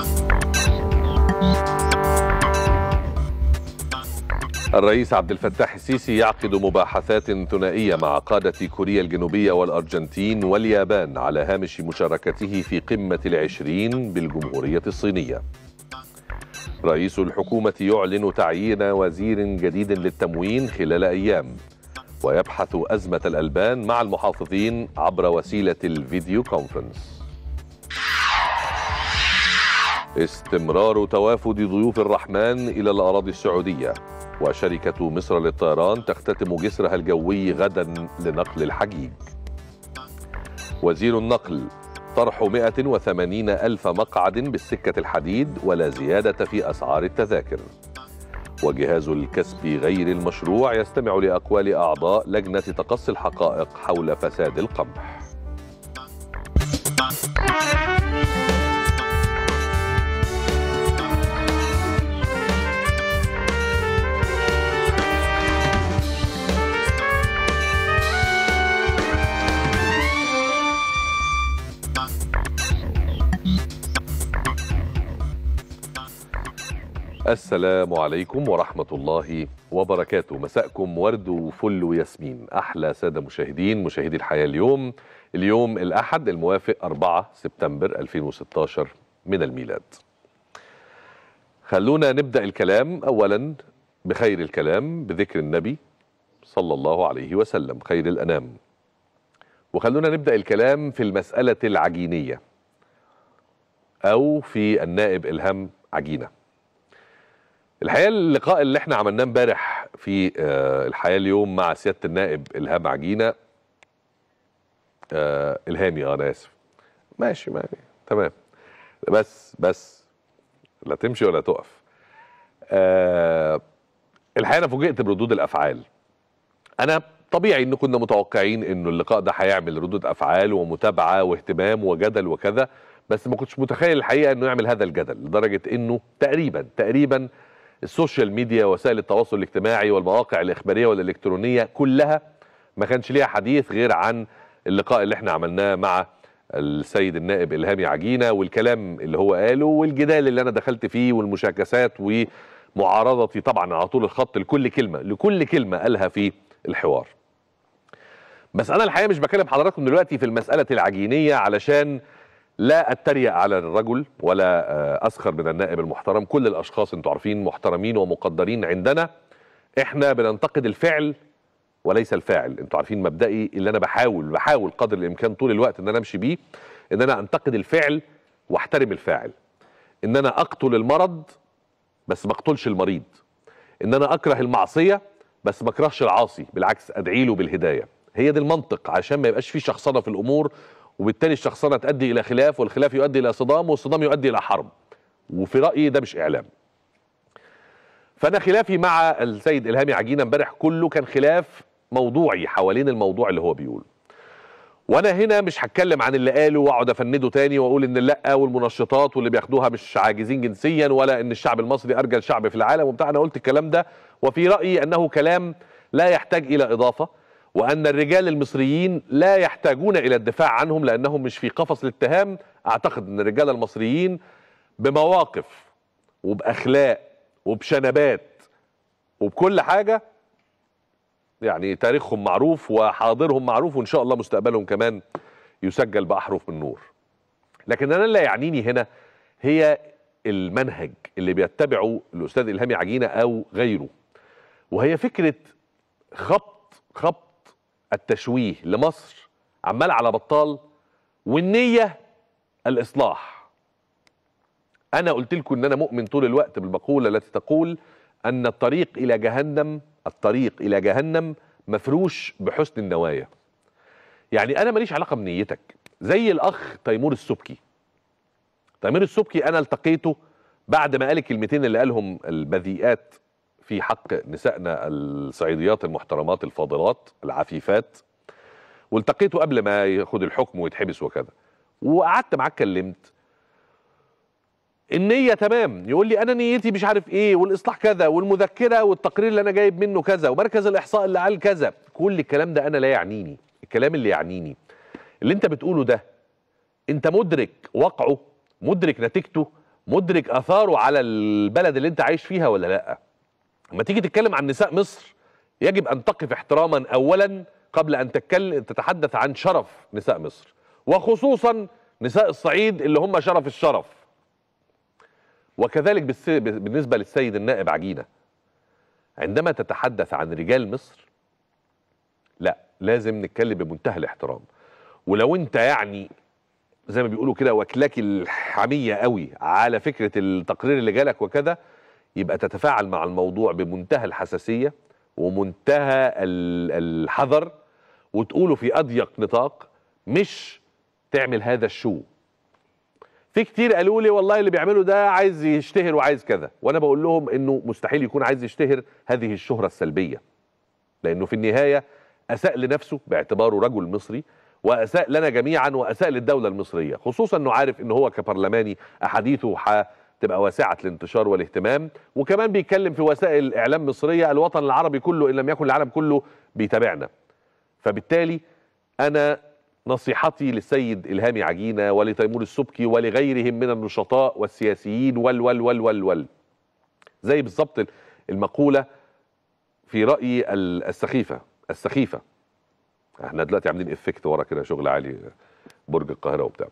الرئيس عبد الفتاح السيسي يعقد مباحثات ثنائية مع قادة كوريا الجنوبية والأرجنتين واليابان على هامش مشاركته في قمة العشرين بالجمهورية الصينية رئيس الحكومة يعلن تعيين وزير جديد للتموين خلال أيام ويبحث أزمة الألبان مع المحافظين عبر وسيلة الفيديو كونفرنس استمرار توافد ضيوف الرحمن إلى الأراضي السعودية وشركة مصر للطيران تختتم جسرها الجوي غدا لنقل الحجيج وزير النقل طرح 180 ألف مقعد بالسكة الحديد ولا زيادة في أسعار التذاكر وجهاز الكسب غير المشروع يستمع لأقوال أعضاء لجنة تقصي الحقائق حول فساد القمح السلام عليكم ورحمة الله وبركاته مساءكم ورد وفل وياسمين أحلى سادة مشاهدين مشاهدي الحياة اليوم اليوم الأحد الموافق 4 سبتمبر 2016 من الميلاد خلونا نبدأ الكلام أولا بخير الكلام بذكر النبي صلى الله عليه وسلم خير الأنام وخلونا نبدأ الكلام في المسألة العجينية أو في النائب إلهام عجينه الحقيقه اللقاء اللي احنا عملناه امبارح في آه الحياه اليوم مع سياده النائب الهام عجينه آه الهامي اه انا اسف ماشي ماشي تمام بس بس لا تمشي ولا تقف آه الحقيقه انا فوجئت بردود الافعال انا طبيعي ان كنا متوقعين انه اللقاء ده هيعمل ردود افعال ومتابعه واهتمام وجدل وكذا بس ما كنتش متخيل الحقيقه انه يعمل هذا الجدل لدرجه انه تقريبا تقريبا السوشيال ميديا وسائل التواصل الاجتماعي والمواقع الاخباريه والالكترونيه كلها ما كانش ليها حديث غير عن اللقاء اللي احنا عملناه مع السيد النائب الهامي عجينه والكلام اللي هو قاله والجدال اللي انا دخلت فيه والمشاكسات ومعارضتي طبعا على طول الخط لكل كلمه لكل كلمه قالها في الحوار. بس انا الحقيقه مش بكلم حضراتكم دلوقتي في المساله العجينيه علشان لا اتريق على الرجل ولا اسخر من النائب المحترم كل الاشخاص انتوا عارفين محترمين ومقدرين عندنا احنا بننتقد الفعل وليس الفاعل انتوا عارفين مبدئي اللي انا بحاول بحاول قدر الامكان طول الوقت ان انا امشي بيه ان انا انتقد الفعل واحترم الفاعل ان انا اقتل المرض بس ما اقتلش المريض ان انا اكره المعصيه بس ما اكرهش العاصي بالعكس ادعي له بالهدايه هي دي المنطق عشان ما يبقاش في شخصنه في الامور وبالتالي الشخصنه تؤدي الى خلاف والخلاف يؤدي الى صدام والصدام يؤدي الى حرب وفي رايي ده مش اعلام فانا خلافي مع السيد الهامي عجينه امبارح كله كان خلاف موضوعي حوالين الموضوع اللي هو بيقوله وانا هنا مش هتكلم عن اللي قاله واقعد افنده تاني واقول ان لا والمنشطات واللي بياخدوها مش عاجزين جنسيا ولا ان الشعب المصري ارجل شعب في العالم وبتاع انا قلت الكلام ده وفي رايي انه كلام لا يحتاج الى اضافه وان الرجال المصريين لا يحتاجون الى الدفاع عنهم لانهم مش في قفص الاتهام اعتقد ان الرجال المصريين بمواقف وباخلاق وبشنبات وبكل حاجه يعني تاريخهم معروف وحاضرهم معروف وان شاء الله مستقبلهم كمان يسجل باحرف من نور لكن انا اللي يعنيني هنا هي المنهج اللي بيتبعه الاستاذ الهامي عجينه او غيره وهي فكره خبط خبط التشويه لمصر عمال على بطال والنية الإصلاح أنا قلت لكم إن أنا مؤمن طول الوقت بالمقولة التي تقول أن الطريق إلى جهنم الطريق إلى جهنم مفروش بحسن النوايا يعني أنا ماليش علاقة بنيتك زي الأخ تيمور السبكي تيمور السبكي أنا التقيته بعد ما قال الكلمتين اللي قالهم البذيئات في حق نسائنا الصعيديات المحترمات الفاضلات العفيفات والتقيته قبل ما ياخد الحكم ويتحبس وكذا وقعدت معاه اتكلمت النية تمام يقول لي أنا نيتي مش عارف إيه والإصلاح كذا والمذكرة والتقرير اللي أنا جايب منه كذا ومركز الإحصاء اللي قال كذا كل الكلام ده أنا لا يعنيني الكلام اللي يعنيني اللي أنت بتقوله ده أنت مدرك وقعه مدرك نتيجته مدرك اثاره على البلد اللي انت عايش فيها ولا لا لما تيجي تتكلم عن نساء مصر يجب ان تقف احتراما اولا قبل ان تتكلم تتحدث عن شرف نساء مصر وخصوصا نساء الصعيد اللي هم شرف الشرف وكذلك بالس- بالنسبه للسيد النائب عجينه عندما تتحدث عن رجال مصر لا لازم نتكلم بمنتهى الاحترام ولو انت يعني زي ما بيقولوا كده واكلاك الحميه قوي على فكره التقرير اللي جالك وكذا يبقى تتفاعل مع الموضوع بمنتهى الحساسيه ومنتهى ال- الحذر وتقوله في اضيق نطاق مش تعمل هذا الشو في كتير قالوا لي والله اللي بيعمله ده عايز يشتهر وعايز كذا وانا بقول لهم انه مستحيل يكون عايز يشتهر هذه الشهره السلبيه لانه في النهايه اساء لنفسه باعتباره رجل مصري واساء لنا جميعا واساء للدوله المصريه خصوصا انه عارف ان هو كبرلماني احاديثه هتبقى واسعه الانتشار والاهتمام وكمان بيتكلم في وسائل اعلام مصريه الوطن العربي كله ان لم يكن العالم كله بيتابعنا فبالتالي انا نصيحتي للسيد الهامي عجينه ولتيمور السبكي ولغيرهم من النشطاء والسياسيين وال وال وال وال وال زي بالظبط المقوله في رايي ال- السخيفه السخيفه احنا دلوقتي عاملين افكت ورا كده شغل عالي برج القاهره وبتاع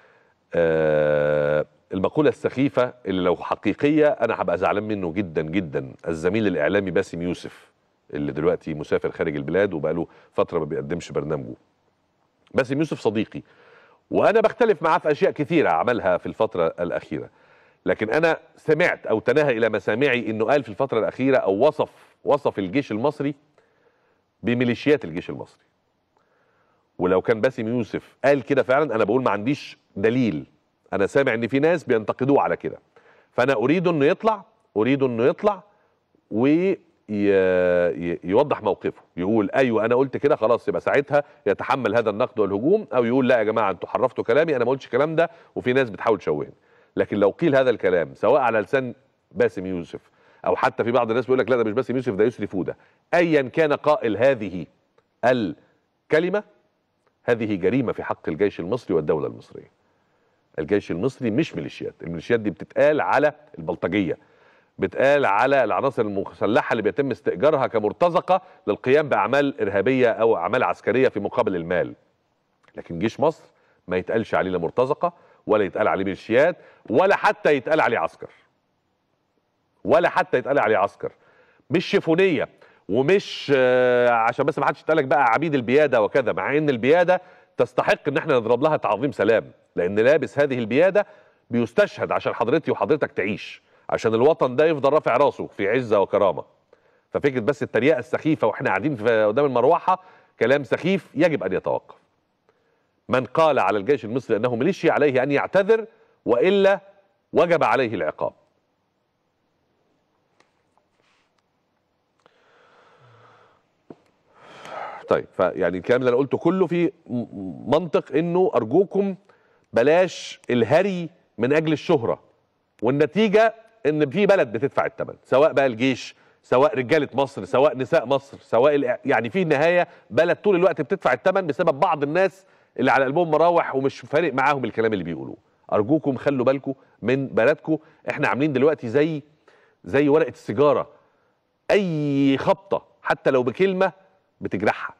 آه المقوله السخيفه اللي لو حقيقيه انا هبقى زعلان منه جدا جدا الزميل الاعلامي باسم يوسف اللي دلوقتي مسافر خارج البلاد وبقاله فتره ما بيقدمش برنامجه باسم يوسف صديقي وانا بختلف معاه في اشياء كثيره عملها في الفتره الاخيره لكن انا سمعت او تناهى الى مسامعي انه قال في الفتره الاخيره او وصف وصف الجيش المصري بميليشيات الجيش المصري ولو كان باسم يوسف قال كده فعلا انا بقول ما عنديش دليل انا سامع ان في ناس بينتقدوه على كده فانا اريد انه يطلع اريد انه يطلع ويوضح موقفه يقول ايوه انا قلت كده خلاص يبقى ساعتها يتحمل هذا النقد والهجوم او يقول لا يا جماعه انتوا حرفتوا كلامي انا ما قلتش الكلام ده وفي ناس بتحاول تشوهني لكن لو قيل هذا الكلام سواء على لسان باسم يوسف او حتى في بعض الناس بيقول لك لا ده مش باسم يوسف ده يسري فوده ايا كان قائل هذه الكلمه هذه جريمه في حق الجيش المصري والدوله المصريه الجيش المصري مش ميليشيات الميليشيات دي بتتقال على البلطجيه بتقال على العناصر المسلحه اللي بيتم استئجارها كمرتزقه للقيام باعمال ارهابيه او اعمال عسكريه في مقابل المال لكن جيش مصر ما يتقالش عليه لا مرتزقه ولا يتقال عليه ميليشيات ولا حتى يتقال عليه عسكر ولا حتى يتقال عليه عسكر مش شيفونيه ومش آه، عشان بس ما حدش يتقالك بقى عبيد البياده وكذا مع ان البياده تستحق ان احنا نضرب لها تعظيم سلام لان لابس هذه البياده بيستشهد عشان حضرتي وحضرتك تعيش عشان الوطن ده يفضل رافع راسه في عزه وكرامه ففكره بس التريقه السخيفه واحنا قاعدين في قدام المروحه كلام سخيف يجب ان يتوقف من قال على الجيش المصري انه ميليشيا عليه ان يعتذر والا وجب عليه العقاب طيب فيعني الكلام اللي انا قلته كله في م- منطق انه ارجوكم بلاش الهري من اجل الشهره والنتيجه ان في بلد بتدفع الثمن سواء بقى الجيش سواء رجاله مصر سواء نساء مصر سواء الإع- يعني في النهايه بلد طول الوقت بتدفع الثمن بسبب بعض الناس اللي على قلبهم مراوح ومش فارق معاهم الكلام اللي بيقولوه ارجوكم خلوا بالكم من بلدكم احنا عاملين دلوقتي زي زي ورقه السيجاره اي خبطه حتى لو بكلمه بتجرحها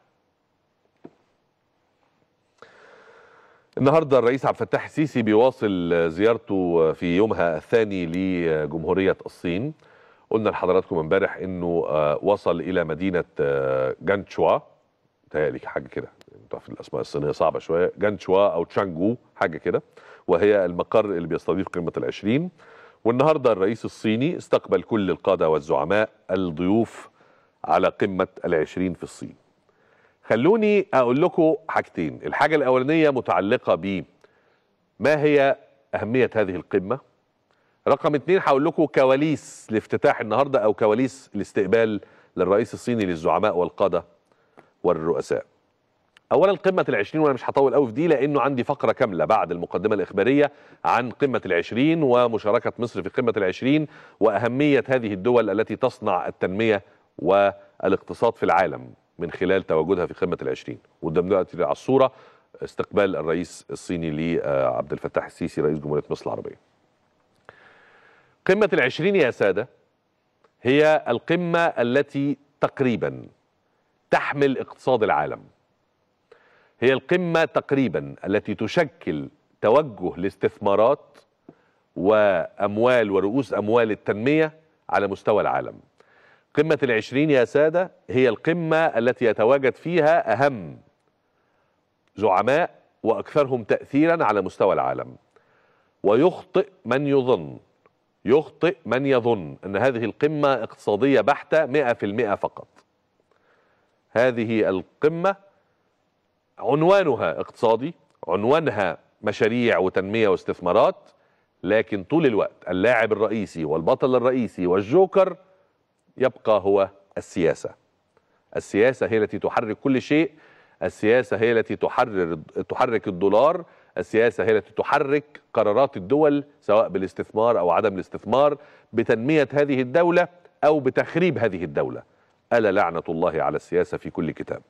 النهارده الرئيس عبد الفتاح السيسي بيواصل زيارته في يومها الثاني لجمهوريه الصين قلنا لحضراتكم امبارح انه آه، وصل الى مدينه آه، جانتشوا تهيألي حاجه كده انتوا عارفين الاسماء الصينيه صعبه شويه جانتشوا او تشانجو حاجه كده وهي المقر اللي بيستضيف قمه العشرين والنهارده الرئيس الصيني استقبل كل القاده والزعماء الضيوف على قمه العشرين في الصين خلوني اقول لكم حاجتين الحاجه الاولانيه متعلقه ب ما هي اهميه هذه القمه رقم اتنين هقول لكم كواليس لافتتاح النهارده او كواليس الاستقبال للرئيس الصيني للزعماء والقاده والرؤساء اولا قمه العشرين وانا مش هطول قوي في دي لانه عندي فقره كامله بعد المقدمه الاخباريه عن قمه العشرين ومشاركه مصر في قمه العشرين واهميه هذه الدول التي تصنع التنميه والاقتصاد في العالم من خلال تواجدها في قمه العشرين قدام دلوقتي على الصوره استقبال الرئيس الصيني لعبد الفتاح السيسي رئيس جمهوريه مصر العربيه قمة العشرين يا سادة هي القمة التي تقريبا تحمل اقتصاد العالم هي القمة تقريبا التي تشكل توجه لاستثمارات وأموال ورؤوس أموال التنمية على مستوى العالم قمة العشرين يا سادة هي القمة التي يتواجد فيها أهم زعماء وأكثرهم تأثيرا على مستوى العالم ويخطئ من يظن يخطئ من يظن أن هذه القمة اقتصادية بحتة مئة في المئة فقط هذه القمة عنوانها اقتصادي عنوانها مشاريع وتنمية واستثمارات لكن طول الوقت اللاعب الرئيسي والبطل الرئيسي والجوكر يبقى هو السياسة السياسة هي التي تحرك كل شيء السياسة هي التي تحرر تحرك الدولار السياسة هي التي تحرك قرارات الدول سواء بالاستثمار أو عدم الاستثمار بتنمية هذه الدولة أو بتخريب هذه الدولة ألا لعنة الله على السياسة في كل كتاب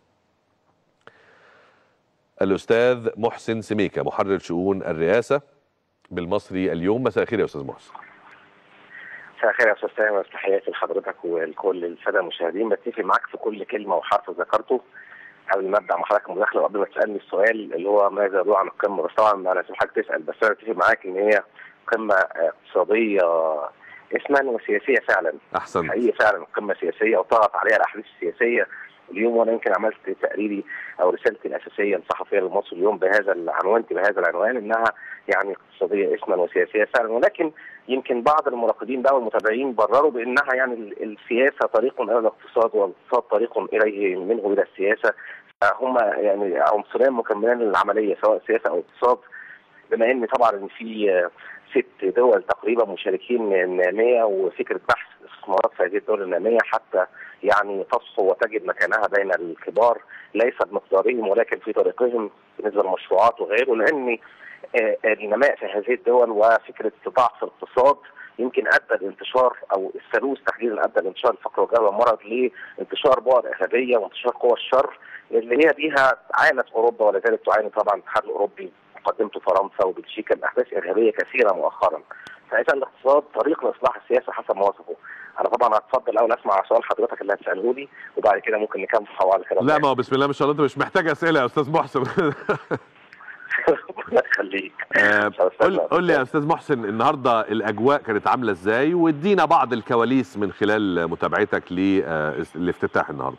الأستاذ محسن سميكة محرر شؤون الرئاسة بالمصري اليوم مساء الخير يا أستاذ محسن مساء الخير يا استاذ سامي تحياتي لحضرتك ولكل الساده المشاهدين بتفق معاك في كل كلمه وحرف ذكرته قبل ما ابدا مع حضرتك المداخله وقبل ما تسالني السؤال اللي هو ماذا يدل عن القمه بس طبعا انا سيب حضرتك تسال بس انا اتفق معاك ان هي قمه اقتصاديه اسما وسياسيه فعلا أحسن حقيقي فعلا قمه سياسيه وطغت عليها الاحداث السياسيه اليوم وانا يمكن عملت تقريري او رسالتي الاساسيه الصحفيه لمصر اليوم بهذا العنوان بهذا العنوان انها يعني اقتصاديه اسما وسياسيه فعلا ولكن يمكن بعض المراقبين بقى والمتابعين برروا بانها يعني السياسه طريق الى الاقتصاد والاقتصاد طريق اليه منه الى السياسه هم يعني عنصرين مكملين للعمليه سواء سياسه او اقتصاد بما ان طبعا ان في ست دول تقريبا مشاركين الناميه وفكره بحث استثمارات في هذه الدول الناميه حتى يعني تصفو وتجد مكانها بين الكبار ليس بمقدارهم ولكن في طريقهم بالنسبه للمشروعات وغيره لان النماء في هذه الدول وفكره ضعف الاقتصاد يمكن ادى لانتشار او الثالوث تحديدا ادى لانتشار الفقر والجهل والمرض لانتشار بؤر ارهابيه وانتشار قوى الشر اللي هي بيها عانت اوروبا ولا زالت تعاني طبعا الاتحاد الاوروبي مقدمته فرنسا وبلجيكا باحداث ارهابيه كثيره مؤخرا فاذا الاقتصاد طريق لاصلاح السياسه حسب ما وصفه انا طبعا هتفضل اول اسمع سؤال حضرتك اللي هتساله لي وبعد كده ممكن نكمل حوالي كده لا ما هو بسم الله ما شاء الله انت مش محتاج اسئله يا استاذ محسن الله يخليك قول قول لي يا استاذ محسن النهارده الاجواء كانت عامله ازاي وادينا بعض الكواليس من خلال متابعتك للافتتاح النهارده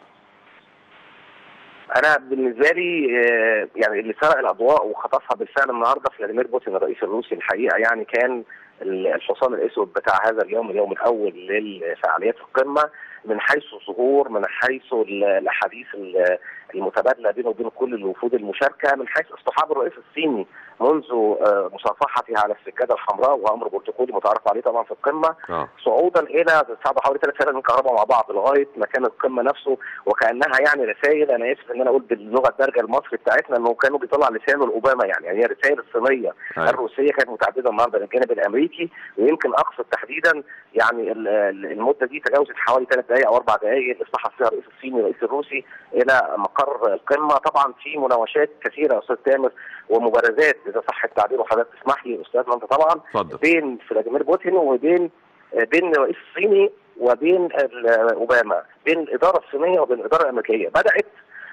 انا بالنسبه لي يعني اللي سرق الاضواء وخطفها بالفعل النهارده فلاديمير بوتين الرئيس الروسي الحقيقه يعني كان الحصان الاسود بتاع هذا اليوم اليوم الاول للفعاليات القمه من حيث الظهور من حيث الاحاديث المتبادله بينه وبين كل الوفود المشاركه من حيث اصطحاب الرئيس الصيني منذ مصافحته على السجاده الحمراء وامر بروتوكولي متعارف عليه طبعا في القمه آه. صعودا الى صعد حوالي ثلاث سنوات من كهرباء مع بعض لغايه مكان القمه نفسه وكانها يعني رسائل انا اسف ان انا اقول باللغه الدارجه المصري بتاعتنا انه كانوا بيطلع لسانه لاوباما يعني يعني هي رسائل الصينيه أيوة. الروسيه كانت متعدده النهارده للجانب الامريكي ويمكن اقصد تحديدا يعني المده دي تجاوزت حوالي ثلاث دقائق او اربع دقائق اللي اصطحب فيها الرئيس الصيني والرئيس الروسي الى مقر القمه طبعا في مناوشات كثيره يا استاذ تامر ومبارزات اذا صح التعبير وحضرتك تسمح لي استاذنا انت طبعا اتفضل بين فلاديمير بوتين وبين بين الرئيس الصيني وبين اوباما بين الاداره الصينيه وبين الاداره الامريكيه بدات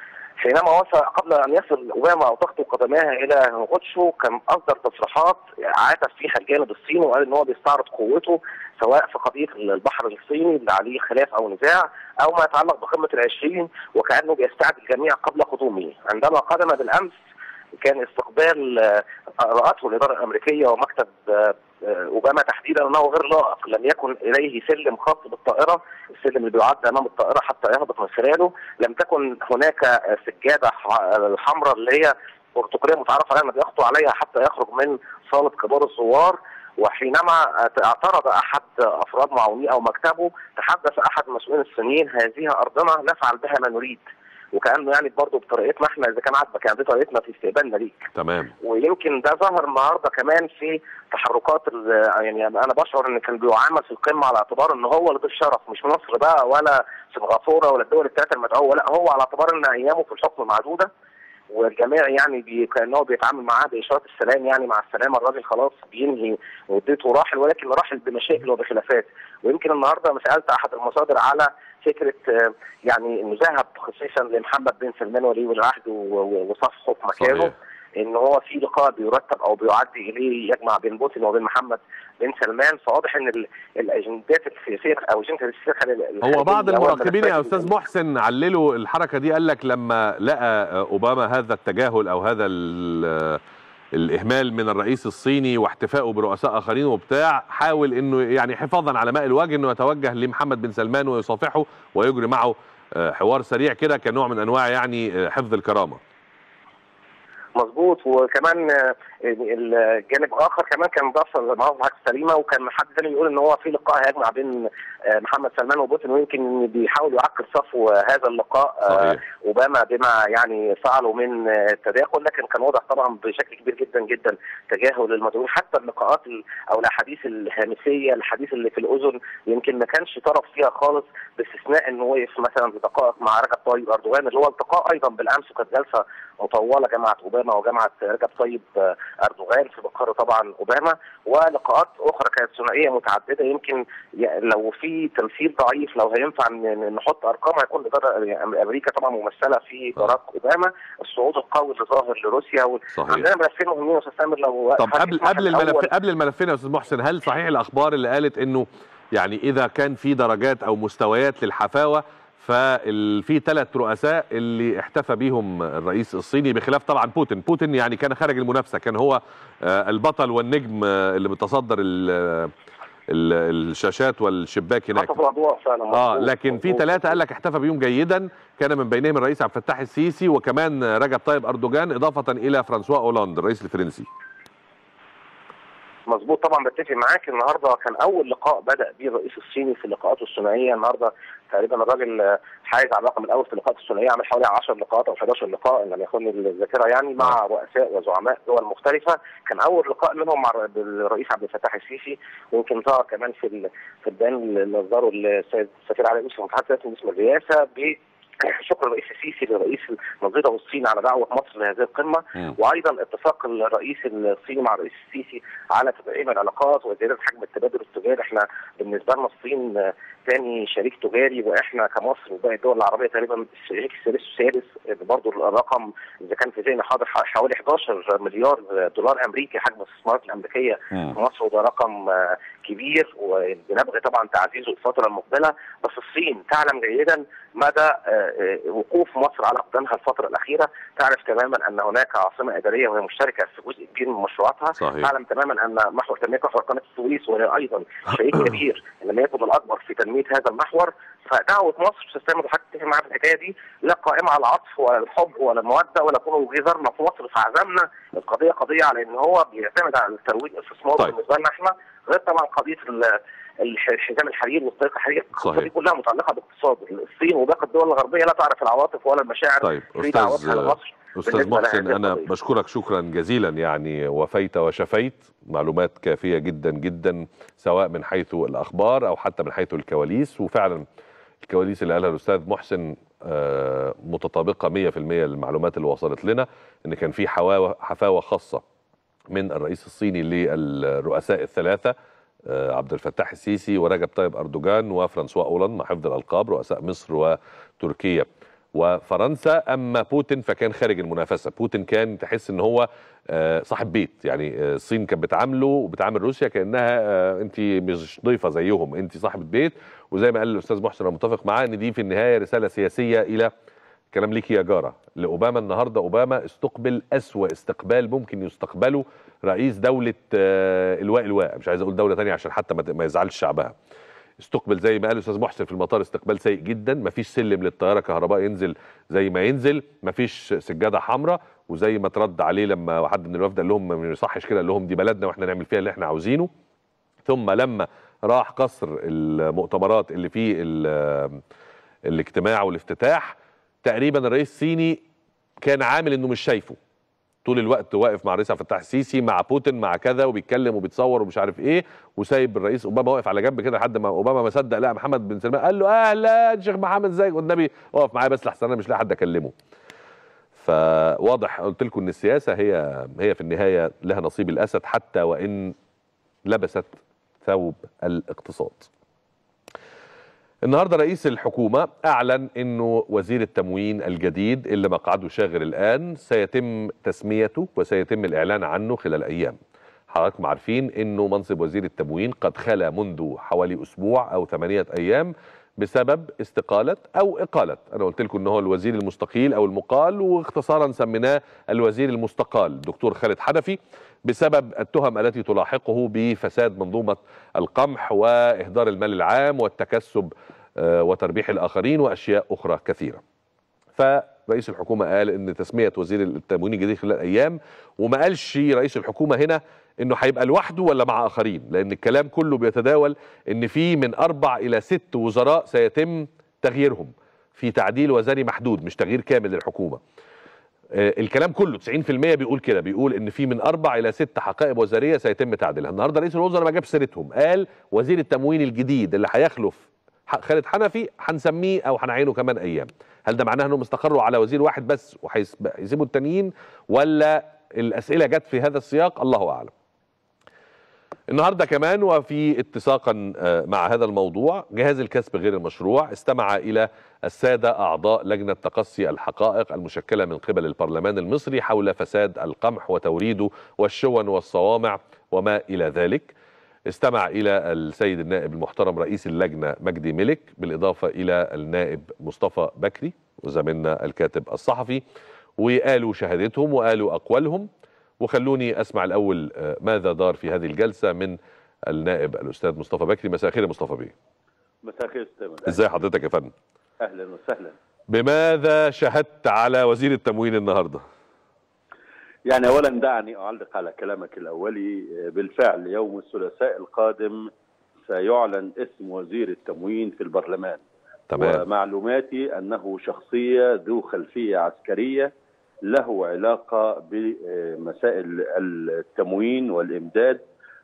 حينما وصل قبل ان يصل اوباما او تخطو قدماها الى غوتشو كان اصدر تصريحات عاتب فيها الجانب الصيني وقال ان هو بيستعرض قوته سواء في قضيه البحر الصيني اللي عليه خلاف او نزاع او ما يتعلق بقمه العشرين وكانه بيستعد الجميع قبل قدومه عندما قدم بالامس كان استقبال راته الاداره الامريكيه ومكتب اوباما تحديدا انه غير لائق لم يكن اليه سلم خاص بالطائره السلم اللي بيعد امام الطائره حتى يهبط من خلاله لم تكن هناك سجاده الحمراء اللي هي بروتوكوليه متعارف عليها انه بيخطو عليها حتى يخرج من صاله كبار الزوار وحينما اعترض احد افراد معاونيه او مكتبه تحدث احد المسؤولين الصينيين هذه ارضنا نفعل بها ما نريد وكانه يعني برضه بطريقتنا احنا اذا كان عاجبك يعني دي طريقتنا في استقبالنا ليك تمام ويمكن ده ظهر النهارده كمان في تحركات يعني انا بشعر ان كان بيعامل في القمه على اعتبار ان هو اللي ضيف شرف مش مصر بقى ولا سنغافوره ولا الدول الثلاثه المدعوه لا هو على اعتبار ان ايامه في الحكم معدوده والجميع يعني بي كانه بيتعامل معاه باشاره السلام يعني مع السلامه الراجل خلاص بينهي مدته راحل ولكن راحل بمشاكل وبخلافات ويمكن النهارده ما سالت احد المصادر على فكره آه، يعني انه ذهب خصيصا لمحمد بن سلمان ولي العهد و- و- وصفحه في مكانه صحيح. ان هو في لقاء بيرتب او بيعد اليه يجمع بين بوتين وبين محمد بن سلمان فواضح ان ال- الاجندات السياسيه او اجنده السياسيه الخارجية هو بعض أو المراقبين يا الملفات استاذ محسن عللوا الحركه دي قال لك لما لقى اوباما هذا التجاهل او هذا ال- الاهمال من الرئيس الصيني واحتفائه برؤساء اخرين وبتاع حاول انه يعني حفاظا على ماء الوجه انه يتوجه لمحمد بن سلمان ويصافحه ويجري معه آه، حوار سريع كده كنوع من انواع يعني آه، حفظ الكرامه مظبوط وكمان آه، الجانب اخر كمان كان ضاف معه سليمه وكان حد ثاني بيقول ان هو في لقاء هيجمع بين آه، محمد سلمان وبوتين ويمكن بيحاول يعكر صفو هذا اللقاء آه، صحيح اوباما بما يعني فعله من آه، تداخل لكن كان واضح طبعا بشكل كبير جدا جدا تجاهل المدعوين حتى اللقاءات ال- او الاحاديث الهامسيه الحديث اللي في الاذن يمكن ما كانش طرف فيها خالص باستثناء انه وقف مثلا في دقائق مع رجب طيب اردوغان اللي هو التقاء ايضا بالامس وكانت جلسه مطوله جمعت اوباما وجمعت رجب طيب آه، اردوغان في مقر طبعا اوباما ولقاءات اخرى كانت ثنائيه متعدده يمكن ي- لو في تمثيل ضعيف لو هينفع ن- نحط ارقام هيكون الاداره يعني امريكا طبعا ممثله في باراك اوباما الصعود القوي اللي ظاهر لروسيا و- صحيح عندنا ملفين مهمين يا استاذ سامر لو طب قبل هتسمح قبل الملف الأول- قبل الملفين يا استاذ محسن هل صحيح الاخبار اللي قالت انه يعني اذا كان في درجات او مستويات للحفاوه ففي ثلاث رؤساء اللي احتفى بيهم الرئيس الصيني بخلاف طبعا بوتين بوتين يعني كان خارج المنافسه كان هو آه، البطل والنجم آه، اللي بتصدر ال- ال- الشاشات والشباك هناك خطف الاضواء فعلا اه مظبوط، لكن في مظبوط. ثلاثه قال لك احتفى بيهم جيدا كان من بينهم الرئيس عبد الفتاح السيسي وكمان رجب طيب اردوغان اضافه الى فرانسوا اولاند الرئيس الفرنسي مظبوط طبعا بتفق معاك النهارده كان اول لقاء بدا به الرئيس الصيني في اللقاءات الثنائيه النهارده تقريبا الراجل آه، حائز على الرقم الاول في اللقاءات الثنائيه عمل حوالي 10 لقاءات او 11 لقاء ان لم يخن الذاكره يعني مع رؤساء وزعماء دول مختلفه كان اول لقاء منهم مع الر- الرئيس عبد الفتاح السيسي ويمكن ظهر كمان في ال- في البيان اللي اصدره السيد السفير علي يوسف متحدث رسمي باسم الرئاسه ب شكر الرئيس السيسي لرئيس نظيره الصين على دعوه مصر لهذه القمه مم. وايضا اتفاق الرئيس الصيني مع الرئيس السيسي على تدعيم العلاقات وزياده حجم التبادل التجاري احنا بالنسبه لنا الصين آه، ثاني شريك تجاري واحنا كمصر وباقي الدول العربيه تقريبا الشريك الثالث والسادس برضه الرقم اذا كان في ذهني حاضر ح- حوالي 11 مليار دولار امريكي حجم الاستثمارات الامريكيه مم. في مصر وده رقم آه، كبير وبنبغي طبعا تعزيزه الفتره المقبله بس الصين تعلم جيدا مدى آه، آه، وقوف مصر على اقدامها الفتره الاخيره تعرف تماما ان هناك عاصمه اداريه وهي مشتركه في جزء كبير من مشروعاتها صحيح تعلم تماما ان محور تنميه محور قناه السويس وهي ايضا شريك كبير ان لم يكن الاكبر في تنميه هذا المحور فدعوه مصر تستمر وحضرتك تتفق معايا في الحكايه دي لا قائمه على العطف ولا الحب ولا الموده ولا كونه جزرنا في مصر فعزمنا القضيه قضيه على ان هو بيعتمد على الترويج الاستثمار طيب. بالنسبه لنا احنا غير طبعا قضيه ال- الح- الحزام الحرير والطريق الحرير القصه صحيح. دي كلها متعلقه باقتصاد الصين وباقي الدول الغربيه لا تعرف العواطف ولا المشاعر طيب في دعوتها استاذ لمصر استاذ بالنسبة محسن لهذه انا القضية. بشكرك شكرا جزيلا يعني وفيت وشفيت معلومات كافيه جدا جدا سواء من حيث الاخبار او حتى من حيث الكواليس وفعلا الكواليس اللي قالها الاستاذ محسن آه، متطابقه 100% للمعلومات اللي وصلت لنا ان كان في حواوه حفاوه خاصه من الرئيس الصيني للرؤساء الثلاثه آه، عبد الفتاح السيسي ورجب طيب اردوغان وفرانسوا اولاند مع حفظ الالقاب رؤساء مصر وتركيا وفرنسا اما بوتين فكان خارج المنافسه بوتين كان تحس ان هو آه، صاحب بيت يعني آه، الصين كانت بتعامله وبتعامل روسيا كانها آه، انت مش ضيفه زيهم انت صاحبه بيت وزي ما قال الاستاذ محسن انا متفق معاه ان دي في النهايه رساله سياسيه الى كلام ليك يا جاره لاوباما النهارده اوباما استقبل اسوا استقبال ممكن يستقبله رئيس دوله آه، الواء الواء مش عايز اقول دوله تانية عشان حتى ما ت- ما يزعلش شعبها استقبل زي ما قال الاستاذ محسن في المطار استقبال سيء جدا مفيش سلم للطياره كهرباء ينزل زي ما ينزل مفيش سجاده حمراء وزي ما ترد عليه لما حد من الوفد قال لهم ما يصحش كده قال لهم دي بلدنا واحنا نعمل فيها اللي احنا عاوزينه ثم لما راح قصر المؤتمرات اللي فيه ال- الاجتماع والافتتاح تقريبا الرئيس الصيني كان عامل انه مش شايفه طول الوقت واقف مع الرئيس عبد الفتاح السيسي مع بوتين مع كذا وبيتكلم وبيتصور ومش عارف ايه وسايب الرئيس اوباما واقف على جنب كده لحد ما اوباما ما صدق لقى محمد بن سلمان قال له اهلا شيخ محمد ازيك والنبي اقف معايا بس لحسن انا مش لاقي حد اكلمه فواضح قلت لكم ان السياسه هي هي في النهايه لها نصيب الاسد حتى وان لبست ثوب الاقتصاد. النهارده رئيس الحكومه اعلن انه وزير التموين الجديد اللي مقعده شاغر الان سيتم تسميته وسيتم الاعلان عنه خلال ايام. حضراتكم عارفين انه منصب وزير التموين قد خلى منذ حوالي اسبوع او ثمانيه ايام بسبب استقاله او اقاله، انا قلت لكم ان هو الوزير المستقيل او المقال واختصارا سميناه الوزير المستقال دكتور خالد حنفي بسبب التهم التي تلاحقه بفساد منظومه القمح واهدار المال العام والتكسب آه، وتربيح الاخرين واشياء اخرى كثيره. فرئيس الحكومه قال ان تسميه وزير التموين الجديد خلال ايام وما قالش رئيس الحكومه هنا انه هيبقى لوحده ولا مع اخرين لان الكلام كله بيتداول ان في من اربع الى ست وزراء سيتم تغييرهم في تعديل وزاري محدود مش تغيير كامل للحكومه آه، الكلام كله 90% بيقول كده بيقول ان في من اربع الى ست حقائب وزاريه سيتم تعديلها النهارده رئيس الوزراء ما جابش سيرتهم قال وزير التموين الجديد اللي هيخلف ح- خالد حنفي هنسميه او هنعينه كمان ايام هل ده معناه انهم استقروا على وزير واحد بس وهيسيبوا التانيين ولا الاسئله جت في هذا السياق الله اعلم النهارده كمان وفي اتساقا آه، مع هذا الموضوع جهاز الكسب غير المشروع استمع الى الساده اعضاء لجنه تقصي الحقائق المشكله من قبل البرلمان المصري حول فساد القمح وتوريده والشون والصوامع وما الى ذلك استمع الى السيد النائب المحترم رئيس اللجنه مجدي ملك بالاضافه الى النائب مصطفى بكري وزميلنا الكاتب الصحفي وقالوا شهادتهم وقالوا اقوالهم وخلوني اسمع الاول آه، ماذا دار في هذه الجلسه من النائب الاستاذ مصطفى بكري مساء الخير يا مصطفى بيه مساء الخير استاذ مدحت. ازاي حضرتك يا فندم اهلا وسهلا بماذا شهدت على وزير التموين النهارده يعني اولا دعني اعلق على كلامك الاولي بالفعل يوم الثلاثاء القادم سيعلن اسم وزير التموين في البرلمان تمام ومعلوماتي انه شخصيه ذو خلفيه عسكريه له علاقه بمسائل التموين والامداد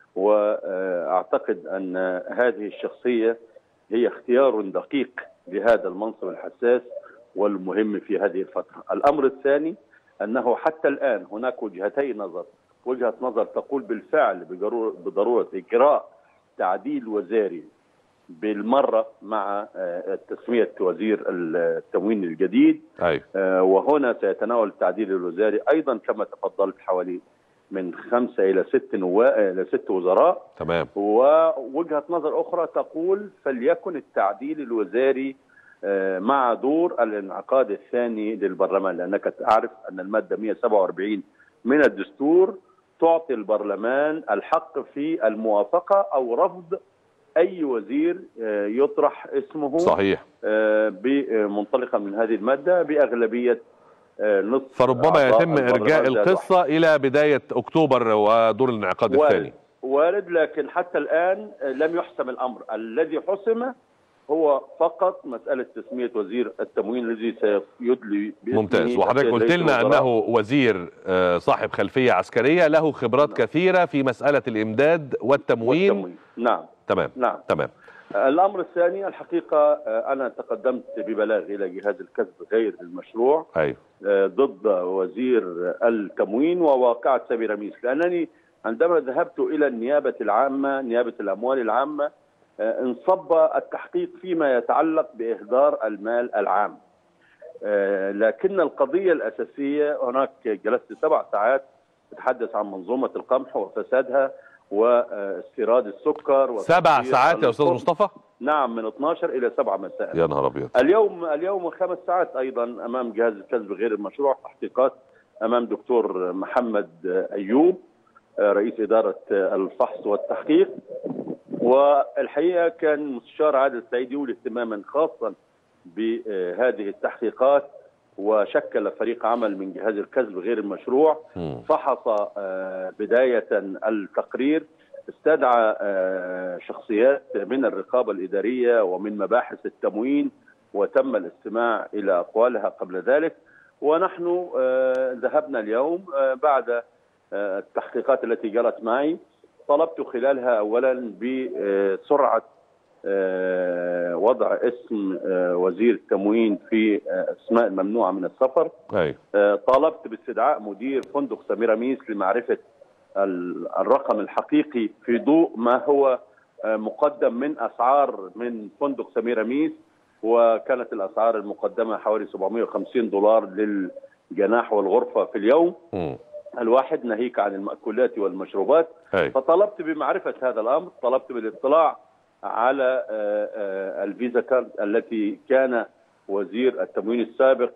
واعتقد ان هذه الشخصيه هي اختيار دقيق لهذا المنصب الحساس والمهم في هذه الفتره. الامر الثاني انه حتى الان هناك وجهتي نظر، وجهه نظر تقول بالفعل بجرو- بضروره اجراء تعديل وزاري بالمره مع آه، تسميه وزير التموين الجديد ايوه آه، وهنا سيتناول التعديل الوزاري ايضا كما تفضلت حوالي من خمسه الى ست نوا... الى ست وزراء تمام ووجهه نظر اخرى تقول فليكن التعديل الوزاري آه، مع دور الانعقاد الثاني للبرلمان لانك تعرف ان الماده 147 من الدستور تعطي البرلمان الحق في الموافقه او رفض اي وزير آه، يطرح اسمه صحيح آه، بمنطلقا من هذه الماده باغلبيه آه، نصف فربما أعضاء يتم ارجاء البرلمان ذات واحد. القصه الى بدايه اكتوبر ودور الانعقاد وارد الثاني وارد لكن حتى الان آه، لم يحسم الامر الذي حسم هو فقط مساله تسميه وزير التموين الذي سيدلي باسمه ممتاز وحضرتك قلت رئيس لنا الوزراء. انه وزير آه، صاحب خلفيه عسكريه له خبرات نعم. كثيره في مساله الامداد والتموين والتموين. نعم تمام نعم تمام الامر الثاني الحقيقه آه، انا تقدمت ببلاغ الى جهاز الكسب غير المشروع ايوه آه، ضد وزير التموين وواقعة سميراميس لأنني عندما ذهبت إلى النيابة العامة نيابة الأموال العامة آه، انصب التحقيق فيما يتعلق بإهدار المال العام آه، لكن القضية الأساسية هناك جلست سبع ساعات تتحدث عن منظومة القمح وفسادها واستيراد السكر سبع وتصدير ساعات يا استاذ القطن. مصطفى نعم من 12 إلى 7 مساء يا نهار ابيض اليوم اليوم خمس ساعات ايضا امام جهاز الكسب غير المشروع تحقيقات امام دكتور محمد ايوب رئيس اداره الفحص والتحقيق والحقيقه كان مستشار عادل السعيد يولي اهتماما خاصا بهذه التحقيقات وشكل فريق عمل من جهاز الكسب غير المشروع مم. فحص آه، بداية التقرير استدعى آه، شخصيات من الرقابة الإدارية ومن مباحث التموين وتم الاستماع إلى أقوالها قبل ذلك ونحن آه، ذهبنا اليوم آه، بعد آه، التحقيقات التي جرت معي طلبت خلالها أولا بسرعة آه، وضع اسم آه، وزير التموين في آه، اسماء الممنوعه من السفر ايوه آه، طالبت باستدعاء مدير فندق سميراميس لمعرفه ال- الرقم الحقيقي في ضوء ما هو آه، مقدم من اسعار من فندق سميراميس وكانت الاسعار المقدمه حوالي 750 دولار للجناح والغرفه في اليوم مم. الواحد ناهيك عن المأكولات والمشروبات ايوه فطلبت بمعرفة هذا الأمر طلبت بالاطلاع على آه، آه، الفيزا كارد التي كان وزير التموين السابق